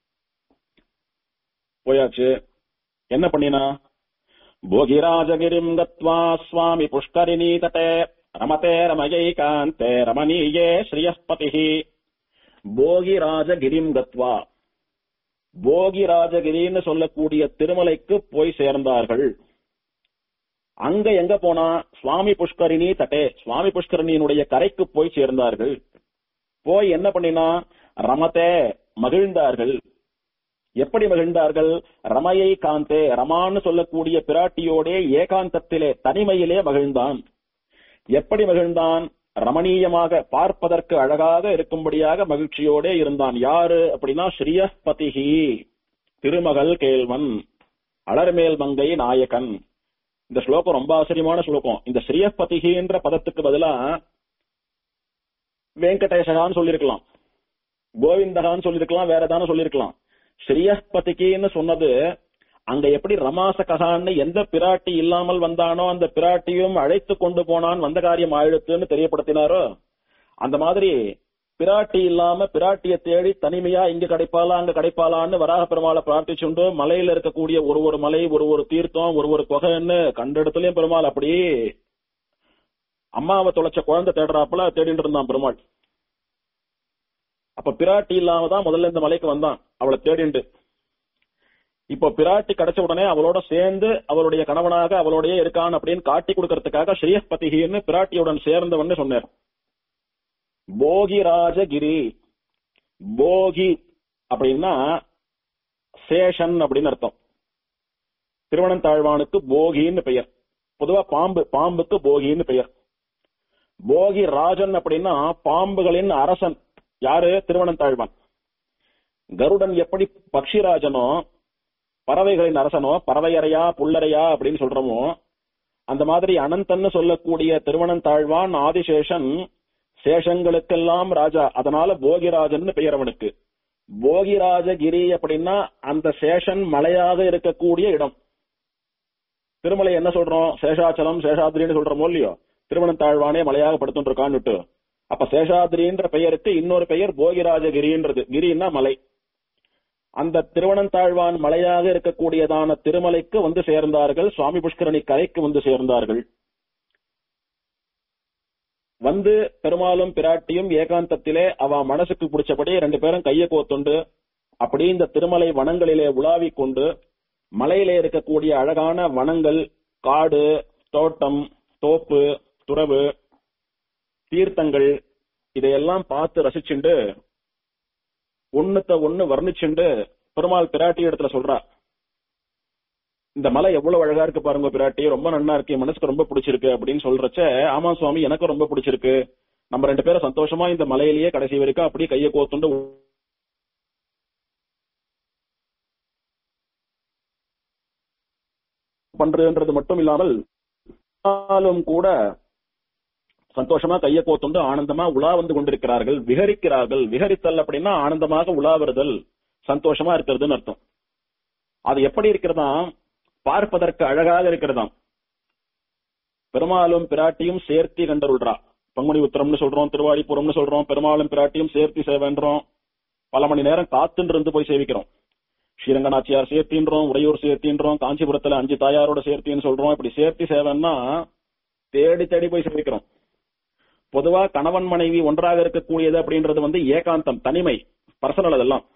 போயாச்சு என்ன பண்ணினா போகிராஜகிரிம் கத்வா சுவாமி புஷ்கரிணீ தட்டே ரமதே ரமயைகாந்தே ரமணீயே ஸ்ரீயஸ்பதிஹி போகிராஜகிரிம் கத்வா போகிராஜகிரின்னு சொல்லக்கூடிய திருமலைக்கு போய் சேர்ந்தார்கள் அங்க எங்க போனா சுவாமி புஷ்கரிணி தட்டே சுவாமி புஷ்கரணியினுடைய கரைக்கு போய் சேர்ந்தார்கள் போய் என்ன பண்ணினா ரமதே மகிழ்ந்தார்கள் எப்படி மகிழ்ந்தார்கள் ரமையை காந்தே ரமான்னு சொல்லக்கூடிய பிராட்டியோடே ஏகாந்தத்திலே தனிமையிலே மகிழ்ந்தான் எப்படி மகிழ்ந்தான் ரமணீயமாக பார்ப்பதற்கு அழகாக இருக்கும்படியாக மகிழ்ச்சியோடே இருந்தான் யாரு அப்படின்னா ஸ்ரீயஸ்பதிஹி திருமகள் கேள்வன் அலர்மேல் மங்கை நாயகன் இந்த ஸ்லோகம் ரொம்ப ஆச்சரியமான ஸ்லோகம் இந்த ஸ்ரீயஸ்பதிகின்ற பதத்துக்கு பதிலா வெங்கடேசகான்னு சொல்லிருக்கலாம் கோவிந்தகான்னு சொல்லிருக்கலாம் வேற ஏதானு சொல்லிருக்கலாம் ஸ்ரீயஸ்பதிகின்னு சொன்னது அங்க எப்படி ரமாசககான்னு எந்த பிராட்டி இல்லாமல் வந்தானோ அந்த பிராட்டியும் அழைத்து கொண்டு போனான் வந்த காரியம் ஆயிடுத்துன்னு தெரியப்படுத்தினாரோ அந்த மாதிரி பிராட்டி இல்லாம பிராட்டிய தேடி தனிமையா இங்க கிடைப்பாளா அங்க கிடைப்பாளான்னு வராக பெருமாளை பிரார்த்திச்சுண்டு மலையில இருக்கக்கூடிய ஒரு ஒரு மலை ஒரு ஒரு தீர்த்தம் ஒரு ஒரு குகைன்னு கண்ட இடத்துலயும் பெருமாள் அப்படி அம்மாவை தொலைச்ச குழந்தை தேடுறாப்புல தேடிட்டு இருந்தான் பெருமாள் அப்ப பிராட்டி இல்லாம தான் முதல்ல இந்த மலைக்கு வந்தான் அவளை தேடிண்டு இப்போ பிராட்டி கிடைச்ச உடனே அவளோட சேர்ந்து அவளுடைய கணவனாக அவளோடயே இருக்கான் அப்படின்னு காட்டி கொடுக்கறதுக்காக ஸ்ரீயப்பதிகின்னு பிராட்டியுடன் சேர்ந்தவன்னு சொன்னார் போகிராஜகிரி போகி அப்படின்னா சேஷன் அப்படின்னு அர்த்தம் திருவனந்தாழ்வானுக்கு போகின்னு பெயர் பொதுவா பாம்பு பாம்புக்கு போகின்னு பெயர் போகி ராஜன் அப்படின்னா பாம்புகளின் அரசன் யாரு திருவனந்தாழ்வான் கருடன் எப்படி பக்ஷிராஜனோ பறவைகளின் அரசனோ பறவையறையா புல்லறையா அப்படின்னு சொல்றோமோ அந்த மாதிரி அனந்தன்னு சொல்லக்கூடிய திருவனந்தாழ்வான் ஆதிசேஷன் சேஷங்களுக்கெல்லாம் ராஜா அதனால போகிராஜன் பெயர் அவனுக்கு போகிராஜகிரி அப்படின்னா அந்த சேஷன் மலையாக இருக்கக்கூடிய இடம் திருமலை என்ன சொல்றோம் சேஷாச்சலம் சேஷாத்ரின்னு சொல்றோமோ இல்லையோ திருவனந்தாழ்வானே மலையாக படுத்துட்டு இருக்கான்னுட்டு அப்ப சேஷாத்ரின்ற பெயருக்கு இன்னொரு பெயர் போகிராஜகிரின்றது கிரின்னா மலை அந்த திருவனந்தாழ்வான் மலையாக இருக்கக்கூடியதான திருமலைக்கு வந்து சேர்ந்தார்கள் சுவாமி புஷ்கரணி கரைக்கு வந்து சேர்ந்தார்கள் வந்து பெருமாளும் பிராட்டியும் ஏகாந்தத்திலே அவ மனசுக்கு பிடிச்சபடி ரெண்டு பேரும் கைய கோத்துண்டு அப்படி இந்த திருமலை வனங்களிலே உலாவிக் கொண்டு மலையிலே இருக்கக்கூடிய அழகான வனங்கள் காடு தோட்டம் தோப்பு துறவு தீர்த்தங்கள் இதையெல்லாம் பார்த்து ரசிச்சுண்டு ஒண்ணுத்த ஒண்ணு வர்ணிச்சுண்டு பெருமாள் பிராட்டி இடத்துல சொல்றா இந்த மலை எவ்வளவு அழகா இருக்கு பாருங்க பிராட்டி ரொம்ப நன்னா இருக்கு என் மனசுக்கு ரொம்ப பிடிச்சிருக்கு அப்படின்னு சொல்றச்ச ஆமா சுவாமி எனக்கும் ரொம்ப பிடிச்சிருக்கு நம்ம ரெண்டு பேரும் சந்தோஷமா இந்த மலையிலேயே கடைசி வரைக்கும் அப்படியே கையை கோத்துண்டு பண்றதுன்றது மட்டும் இல்லாமல் ஆனாலும் கூட சந்தோஷமா கைய கோத்துண்டு ஆனந்தமா உலா வந்து கொண்டிருக்கிறார்கள் விஹரிக்கிறார்கள் விஹரித்தல் அப்படின்னா ஆனந்தமாக உலா வருதல் சந்தோஷமா இருக்கிறதுன்னு அர்த்தம் அது எப்படி இருக்கிறதா பார்ப்பதற்கு அழகாக இருக்கிறதாம் பெருமாளும் பிராட்டியும் சேர்த்தி கண்டருள்றா பங்குனி உத்திரம்னு சொல்றோம் திருவாடிப்புறம்னு சொல்றோம் பெருமாளும் பிராட்டியும் சேர்த்தி சேவன்றோம் பல மணி நேரம் காத்துன்னு இருந்து போய் சேவிக்கிறோம் ஸ்ரீரங்கநாச்சியார் சேர்த்தின்றோம் உறையூர் சேர்த்தின்றோம் காஞ்சிபுரத்துல அஞ்சு தாயாரோட சேர்த்தின்னு சொல்றோம் இப்படி சேர்த்தி சேவைன்னா தேடி தேடி போய் சேவிக்கிறோம் பொதுவா கணவன் மனைவி ஒன்றாக இருக்கக்கூடியது அப்படின்றது வந்து ஏகாந்தம் தனிமை பர்சனல் அதெல்லாம்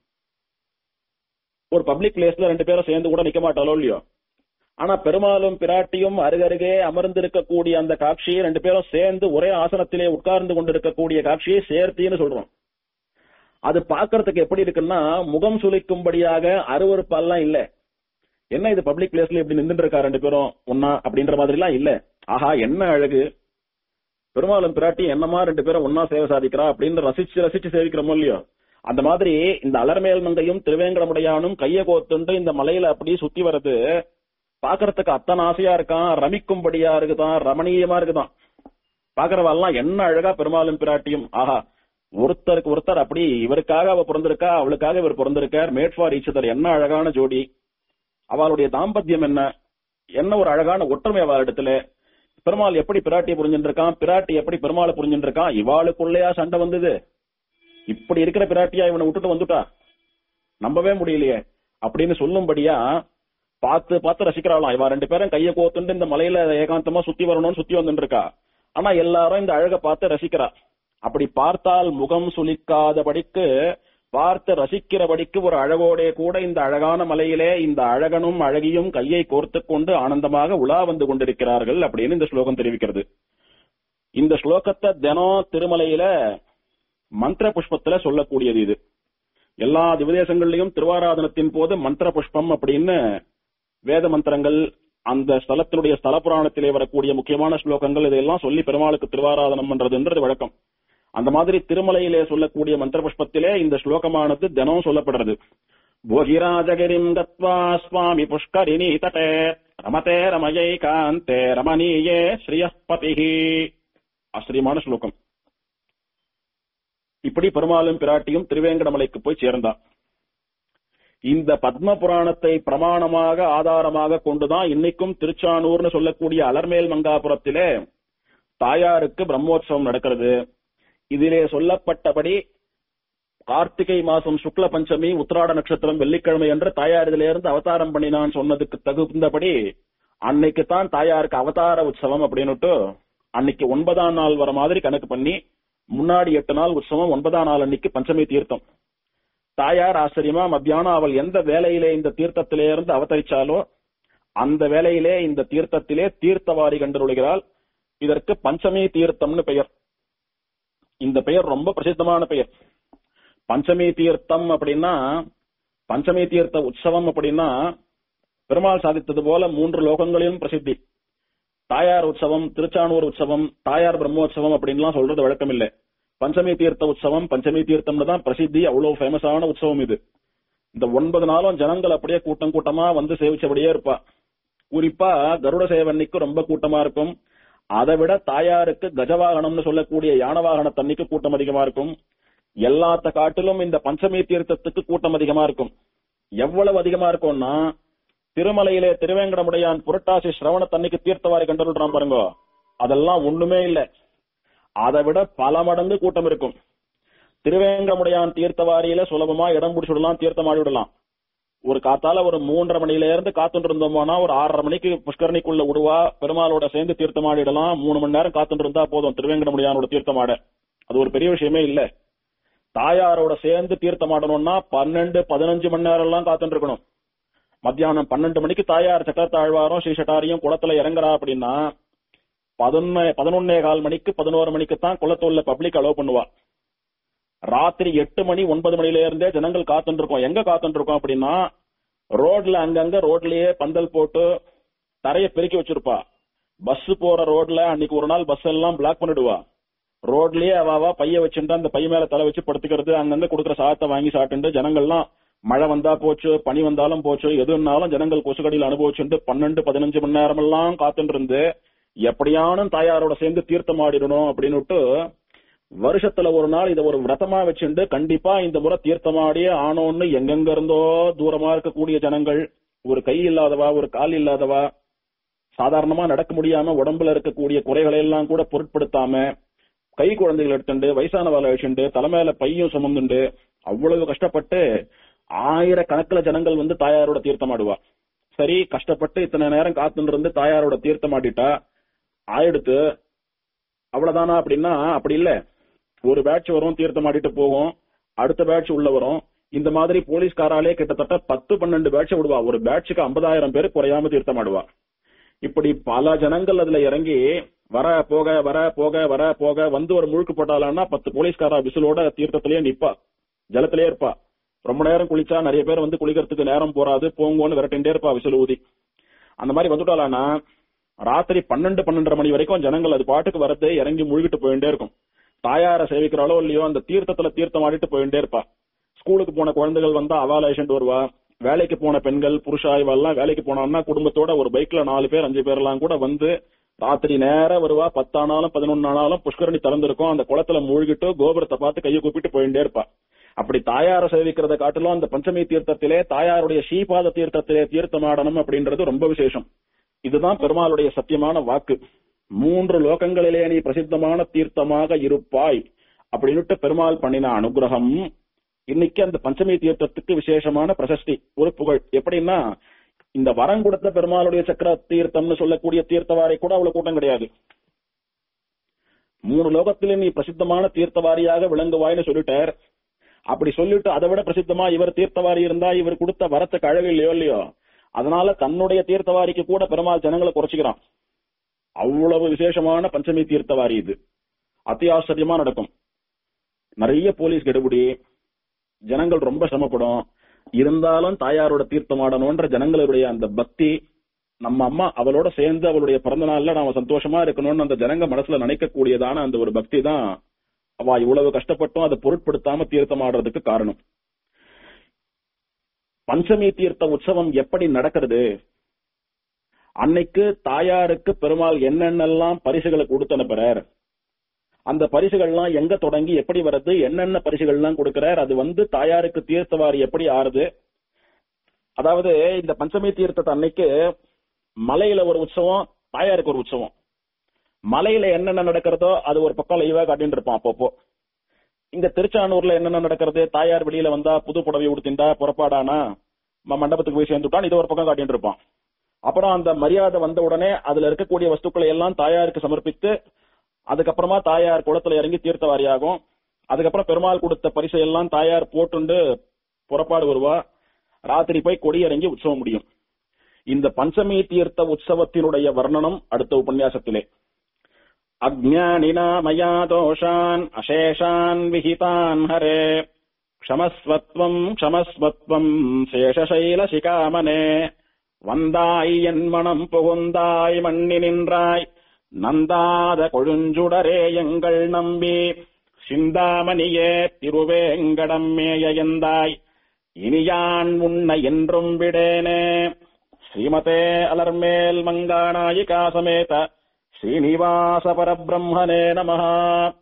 ஒரு பப்ளிக் பிளேஸ்ல ரெண்டு பேரும் சேர்ந்து கூட நிக்க மாட்டாலோ இல்லையோ ஆனா பெருமாளும் பிராட்டியும் அருகருகே அமர்ந்திருக்கக்கூடிய அந்த காட்சியை ரெண்டு பேரும் சேர்ந்து ஒரே ஆசனத்திலே உட்கார்ந்து கொண்டிருக்கக்கூடிய காட்சியை சேர்த்தின்னு சொல்றோம் அது பாக்குறதுக்கு எப்படி இருக்குன்னா முகம் சுளிக்கும்படியாக அருவறுப்பெல்லாம் இல்ல என்ன இது பப்ளிக் பிளேஸ்ல இப்படி நின்றுட்டு இருக்கா ரெண்டு பேரும் ஒன்னா அப்படின்ற மாதிரி எல்லாம் இல்ல ஆஹா என்ன அழகு பெருமாளும் பிராட்டி என்னமா ரெண்டு பேரும் ஒன்னா சேவை சாதிக்கிறா அப்படின்னு ரசிச்சு ரசிச்சு சேவிக்கிறோமோ இல்லையோ அந்த மாதிரி இந்த அலர்மேல் மங்கையும் திருவேங்கடமுடையானும் கைய கோத்துண்டு இந்த மலையில அப்படியே சுத்தி வர்றது பாக்குறதுக்கு அத்தனை ஆசையா இருக்கான் ரமிக்கும்படியா இருக்குதான் ரமணீயமா இருக்குதான் பாக்குறவெல்லாம் என்ன அழகா பெருமாளும் பிராட்டியும் ஆஹா ஒருத்தருக்கு ஒருத்தர் அப்படி இவருக்காக அவ பிறந்திருக்கா அவளுக்காக இவர் பிறந்திருக்கார் மேட் ஃபார் ஈச் அதர் என்ன அழகான ஜோடி அவளுடைய தாம்பத்தியம் என்ன என்ன ஒரு அழகான ஒற்றுமை அவள் இடத்துல பெருமாள் எப்படி பிராட்டியை புரிஞ்சுட்டு இருக்கான் பிராட்டி எப்படி பெருமாளை புரிஞ்சுட்டு இருக்கான் இவாளுக்குள்ளேயா சண்டை வந்தது இப்படி இருக்கிற பிராட்டியா இவனை விட்டுட்டு வந்துட்டா நம்பவே முடியலையே அப்படின்னு சொல்லும்படியா பார்த்து பார்த்து ரசிக்கிறாளாம் இவா ரெண்டு பேரும் கைய கோத்துண்டு இந்த மலையில ஏகாந்தமா சுத்தி வரணும்னு சுத்தி வந்துட்டு இருக்கா ஆனா எல்லாரும் இந்த அழக பார்த்து ரசிக்கிறா அப்படி பார்த்தால் முகம் சுளிக்காதபடிக்கு பார்த்து ரசிக்கிறபடிக்கு ஒரு அழகோடே கூட இந்த அழகான மலையிலே இந்த அழகனும் அழகியும் கையை கோர்த்து கொண்டு ஆனந்தமாக உலா வந்து கொண்டிருக்கிறார்கள் அப்படின்னு இந்த ஸ்லோகம் தெரிவிக்கிறது இந்த ஸ்லோகத்தை தினம் திருமலையில மந்திர புஷ்பத்துல சொல்லக்கூடியது இது எல்லா திவதேசங்கள்லயும் திருவாராதனத்தின் போது மந்திர புஷ்பம் அப்படின்னு வேத மந்திரங்கள் அந்த ஸ்தலத்தினுடைய ஸ்தல புராணத்திலே வரக்கூடிய முக்கியமான ஸ்லோகங்கள் இதையெல்லாம் சொல்லி பெருமாளுக்கு திருவாராதனம் பண்றதுன்றது வழக்கம் அந்த மாதிரி திருமலையிலே சொல்லக்கூடிய மந்திர புஷ்பத்திலே இந்த ஸ்லோகமானது தினம் சொல்லப்படுறது போகிராஜகிரிம் கத்வா சுவாமி புஷ்கரிணி தட்டே ரமதே ரமயை காந்தே ரமணீயே ஸ்ரீயப்பதிஹி ஆச்சரியமான ஸ்லோகம் இப்படி பெருமாளும் பிராட்டியும் திருவேங்கடமலைக்கு போய் சேர்ந்தா இந்த பத்ம புராணத்தை பிரமாணமாக ஆதாரமாக கொண்டுதான் இன்னைக்கும் திருச்சானூர்னு சொல்லக்கூடிய அலர்மேல் மங்காபுரத்திலே தாயாருக்கு பிரம்மோற்சவம் நடக்கிறது இதிலே சொல்லப்பட்டபடி கார்த்திகை மாசம் சுக்ல பஞ்சமி உத்திராட நட்சத்திரம் வெள்ளிக்கிழமை என்று தாயார் இதில இருந்து அவதாரம் பண்ணினான் சொன்னதுக்கு தகுந்தபடி அன்னைக்கு தான் தாயாருக்கு அவதார உற்சவம் அப்படின்னுட்டு அன்னைக்கு ஒன்பதாம் நாள் வர மாதிரி கணக்கு பண்ணி முன்னாடி எட்டு நாள் உற்சவம் ஒன்பதாம் நாள் அன்னைக்கு பஞ்சமி தீர்த்தம் தாயார் ஆச்சரியமா மத்தியானம் அவள் எந்த வேலையிலே இந்த தீர்த்தத்திலே இருந்து அவதரிச்சாலோ அந்த வேலையிலே இந்த தீர்த்தத்திலே தீர்த்தவாரி கண்டுருளுகிறாள் இதற்கு பஞ்சமி தீர்த்தம்னு பெயர் இந்த பெயர் ரொம்ப பிரசித்தமான பெயர் பஞ்சமி தீர்த்தம் அப்படின்னா பஞ்சமி தீர்த்த உற்சவம் அப்படின்னா பெருமாள் சாதித்தது போல மூன்று லோகங்களிலும் பிரசித்தி தாயார் உற்சவம் திருச்சானூர் உற்சவம் தாயார் பிரம்மோற்சவம் அப்படின்லாம் சொல்றது வழக்கம் இல்லை பஞ்சமி தீர்த்த உற்சவம் பஞ்சமி தீர்த்தம்னு தான் பிரசித்தி அவ்வளவு ஃபேமஸான உற்சவம் இது இந்த ஒன்பது நாளும் ஜனங்கள் அப்படியே கூட்டம் கூட்டமா வந்து சேவிச்சபடியே இருப்பா குறிப்பா கருட சேவன்னிக்கு ரொம்ப கூட்டமா இருக்கும் அதை விட தாயாருக்கு கஜவாகனம்னு சொல்லக்கூடிய யான வாகனத்தன்னைக்கு கூட்டம் அதிகமா இருக்கும் எல்லாத்த காட்டிலும் இந்த பஞ்சமி தீர்த்தத்துக்கு கூட்டம் அதிகமா இருக்கும் எவ்வளவு அதிகமா இருக்கும்னா திருமலையிலே திருவேங்கடமுடையான் புரட்டாசி சிரவண தன்னைக்கு தீர்த்தவாரி கண்டுறான் பாருங்க அதெல்லாம் ஒண்ணுமே இல்ல அதை விட பல மடங்கு கூட்டம் இருக்கும் திருவேங்கடமுடையான் தீர்த்தவாரியில சுலபமா இடம் பிடிச்சு விடலாம் தீர்த்தமாடி விடலாம் ஒரு காத்தால ஒரு மூன்றரை மணில இருந்து காத்துட்டு இருந்தோம்னா ஒரு ஆறரை மணிக்கு புஷ்கரணிக்குள்ள விடுவா பெருமாளோட சேர்ந்து தீர்த்தமாடிடலாம் மூணு மணி நேரம் காத்துட்டு இருந்தா போதும் திருவேங்கடமுடியானோட தீர்த்தமாட அது ஒரு பெரிய விஷயமே இல்ல தாயாரோட சேர்ந்து தீர்த்தமாடணும்னா பன்னெண்டு பதினஞ்சு மணி நேரம் எல்லாம் காத்துட்டு இருக்கணும் மத்தியானம் பன்னெண்டு மணிக்கு தாயார் சக்கரத்தாழ்வாரும் ஸ்ரீ சட்டாரியும் குளத்துல இறங்குறா அப்படின்னா பதினொன்னு பதினொன்னே கால் மணிக்கு பதினோரு மணிக்கு தான் குளத்தூர்ல பப்ளிக் அலோவ் பண்ணுவா ராத்திரி எட்டு மணி ஒன்பது மணில இருந்தே ஜனங்கள் காத்துட்டு இருக்கோம் எங்க காத்துட்டு இருக்கோம் அப்படின்னா ரோட்ல அங்கங்க ரோட்லயே பந்தல் போட்டு தரைய பெருக்கி வச்சிருப்பா பஸ் போற ரோட்ல அன்னைக்கு ஒரு நாள் பஸ் எல்லாம் பிளாக் பண்ணிடுவா ரோட்லயே அவாவா பைய வச்சுட்டு அந்த பை மேல தலை வச்சு படுத்துக்கிறது அங்கங்க கொடுக்குற சாதத்தை வாங்கி சாப்பிட்டு ஜனங்கள்லாம் மழை வந்தா போச்சு பனி வந்தாலும் போச்சு எதுனாலும் ஜனங்கள் கொசுக்கடியில் அனுபவிச்சுட்டு பன்னெண்டு பதினஞ்சு மணி நேரம் எல்லாம் காத்துட்டு இருந்து எப்படியானும் தாயாரோட சேர்ந்து தீர்த்தம் ஆடிடணும் அப்படின்னுட்டு வருஷத்துல ஒரு நாள் இதை ஒரு விரதமா வச்சுண்டு கண்டிப்பா இந்த முறை தீர்த்தமாடியே ஆனோன்னு எங்கெங்க இருந்தோ தூரமா இருக்கக்கூடிய ஜனங்கள் ஒரு கை இல்லாதவா ஒரு கால் இல்லாதவா சாதாரணமா நடக்க முடியாம உடம்புல இருக்கக்கூடிய குறைகளை எல்லாம் கூட பொருட்படுத்தாம கை குழந்தைகள் எடுத்துண்டு வயசானவாளை வச்சுண்டு தலைமையில பையும் சுமந்துண்டு அவ்வளவு கஷ்டப்பட்டு ஆயிரக்கணக்கில் ஜனங்கள் வந்து தாயாரோட தீர்த்தமாடுவா சரி கஷ்டப்பட்டு இத்தனை நேரம் காத்துட்டு இருந்து தாயாரோட தீர்த்தமாடிட்டா ஆயிடுத்து அவ்வளவுதானா அப்படின்னா அப்படி இல்ல ஒரு பேட்ச் வரும் தீர்த்தமாடிட்டு போகும் அடுத்த பேட்ச் உள்ள வரும் இந்த மாதிரி போலீஸ்காராலே கிட்டத்தட்ட பத்து பன்னெண்டு பேட்ச் விடுவா ஒரு பேட்சுக்கு ஐம்பதாயிரம் பேர் குறையாம தீர்த்தமாடுவா இப்படி பல ஜனங்கள் அதுல இறங்கி வர போக வர போக வர போக வந்து ஒரு முழுக்கு போட்டாலான்னா பத்து போலீஸ்காரா விசிலோட தீர்த்தத்திலேயே நிப்பா ஜலத்திலேயே இருப்பா ரொம்ப நேரம் குளிச்சா நிறைய பேர் வந்து குளிக்கிறதுக்கு நேரம் போறாது போங்கோன்னு விரட்டிண்டே இருப்பா விசில் ஊதி அந்த மாதிரி வந்துட்டாலானா ராத்திரி பன்னெண்டு பன்னெண்டரை மணி வரைக்கும் ஜனங்கள் அது பாட்டுக்கு வரது இறங்கி முழுகிட்டு போயிட்டே இருக்கும் தாயார சேவிக்கிறாளோ இல்லையோ அந்த தீர்த்தத்துல தீர்த்தம் ஆடிட்டு போயிட்டே இருப்பா ஸ்கூலுக்கு போன குழந்தைகள் வந்தா அவாலேஷன் வருவா வேலைக்கு போன பெண்கள் புருஷா இவெல்லாம் வேலைக்கு போனான்னா குடும்பத்தோட ஒரு பைக்ல நாலு பேர் அஞ்சு பேர் எல்லாம் கூட வந்து ராத்திரி நேர வருவா பத்தானாலும் பதினொன்னு ஆனாலும் புஷ்கரணி திறந்திருக்கும் அந்த குளத்துல மூழ்கிட்டு கோபுரத்தை பார்த்து கையை கூப்பிட்டு போயிட்டே இருப்பா அப்படி தாயார சேவிக்கிறத காட்டிலும் அந்த பஞ்சமி தீர்த்தத்திலே தாயாருடைய ஸ்ரீபாத தீர்த்தத்திலே தீர்த்தமாடணும் அப்படின்றது ரொம்ப விசேஷம் இதுதான் பெருமாளுடைய சத்தியமான வாக்கு மூன்று லோகங்களிலே நீ பிரசித்தமான தீர்த்தமாக இருப்பாய் அப்படின்னுட்டு பெருமாள் பண்ணின அனுகிரகம் இன்னைக்கு அந்த பஞ்சமி தீர்த்தத்துக்கு விசேஷமான பிரசஸ்தி ஒரு புகழ் எப்படின்னா இந்த வரம் கொடுத்த பெருமாளுடைய சக்கர தீர்த்தம்னு சொல்லக்கூடிய தீர்த்தவாரி கூட அவ்வளவு கூட்டம் கிடையாது மூணு லோகத்திலே நீ பிரசித்தமான தீர்த்தவாரியாக விளங்குவாய்னு சொல்லிட்டார் அப்படி சொல்லிட்டு அதை விட பிரசித்தமா இவர் தீர்த்தவாரி இருந்தா இவர் கொடுத்த வரத்துக்கு அழகு இல்லையோ இல்லையோ அதனால தன்னுடைய தீர்த்தவாரிக்கு கூட பெருமாள் ஜனங்களை குறைச்சிக்கிறான் அவ்வளவு விசேஷமான பஞ்சமி தீர்த்தவாரி இது அத்தியாச்சரியமா நடக்கும் நிறைய போலீஸ் கெடுபிடி ஜனங்கள் ரொம்ப சிரமப்படும் இருந்தாலும் தாயாரோட தீர்த்தமாடணும்ன்ற ஜனங்களுடைய அந்த பக்தி நம்ம அம்மா அவளோட சேர்ந்து அவளுடைய பிறந்த நாள்ல நாம சந்தோஷமா இருக்கணும்னு அந்த ஜனங்க மனசுல நினைக்கக்கூடியதான அந்த ஒரு பக்தி தான் அவ இவ்வளவு கஷ்டப்பட்டும் அதை பொருட்படுத்தாம தீர்த்தமாடுறதுக்கு காரணம் பஞ்சமி தீர்த்த உற்சவம் எப்படி நடக்கிறது அன்னைக்கு தாயாருக்கு பெருமாள் என்னென்னலாம் பரிசுகளை கொடுத்து அனுப்புறார் அந்த பரிசுகள்லாம் எங்க தொடங்கி எப்படி வருது என்னென்ன பரிசுகள்லாம் கொடுக்கிறார் அது வந்து தாயாருக்கு தீர்த்தவாரி எப்படி ஆறுது அதாவது இந்த பஞ்சமி தீர்த்தத்தை அன்னைக்கு மலையில ஒரு உற்சவம் தாயாருக்கு ஒரு உற்சவம் மலையில என்னென்ன நடக்கிறதோ அது ஒரு பக்கம் லைவா காட்டிட்டு இருப்பான் அப்பப்போ இங்க திருச்சானூர்ல என்னென்ன நடக்கிறது தாயார் வெளியில வந்தா புது புடவை உடுத்திண்டா புறப்பாடானா ம- மண்டபத்துக்கு போய் சேர்ந்துட்டான் இது ஒரு பக்கம் காட்டிட்டு இருப்பான் அப்புறம் அந்த மரியாதை வந்த உடனே அதுல இருக்கக்கூடிய வஸ்துக்களை எல்லாம் தாயாருக்கு சமர்ப்பித்து அதுக்கப்புறமா தாயார் குளத்துல இறங்கி தீர்த்தவாரியாகும் அதுக்கப்புறம் பெருமாள் கொடுத்த பரிசை எல்லாம் தாயார் போட்டுண்டு புறப்பாடு வருவா ராத்திரி போய் கொடியிறங்கி உற்சவம் முடியும் இந்த பஞ்சமி தீர்த்த உற்சவத்தினுடைய வர்ணனம் அடுத்த உபன்யாசத்திலே அஜ்ஞானினா மயா தோஷான் அசேஷான் விஹிதான் ஹரே க்ஷமஸ்வத்வம் க்ஷமஸ்வத்வம் சேஷசைல சிகாமனே வந்தாய் என் மனம் புகுந்தாய் மண்ணி நின்றாய் நந்தாத கொழுஞ்சுடரே எங்கள் நம்பி சிந்தாமணியே திருவேங்கடம் மேயந்தாய் இனியான் உன்னை என்றும் விடேனே ஸ்ரீமதே அலர்மேல் மங்காநாயிகா சமேத ஸ்ரீனிவாச பரபிரம்மணே நமஹ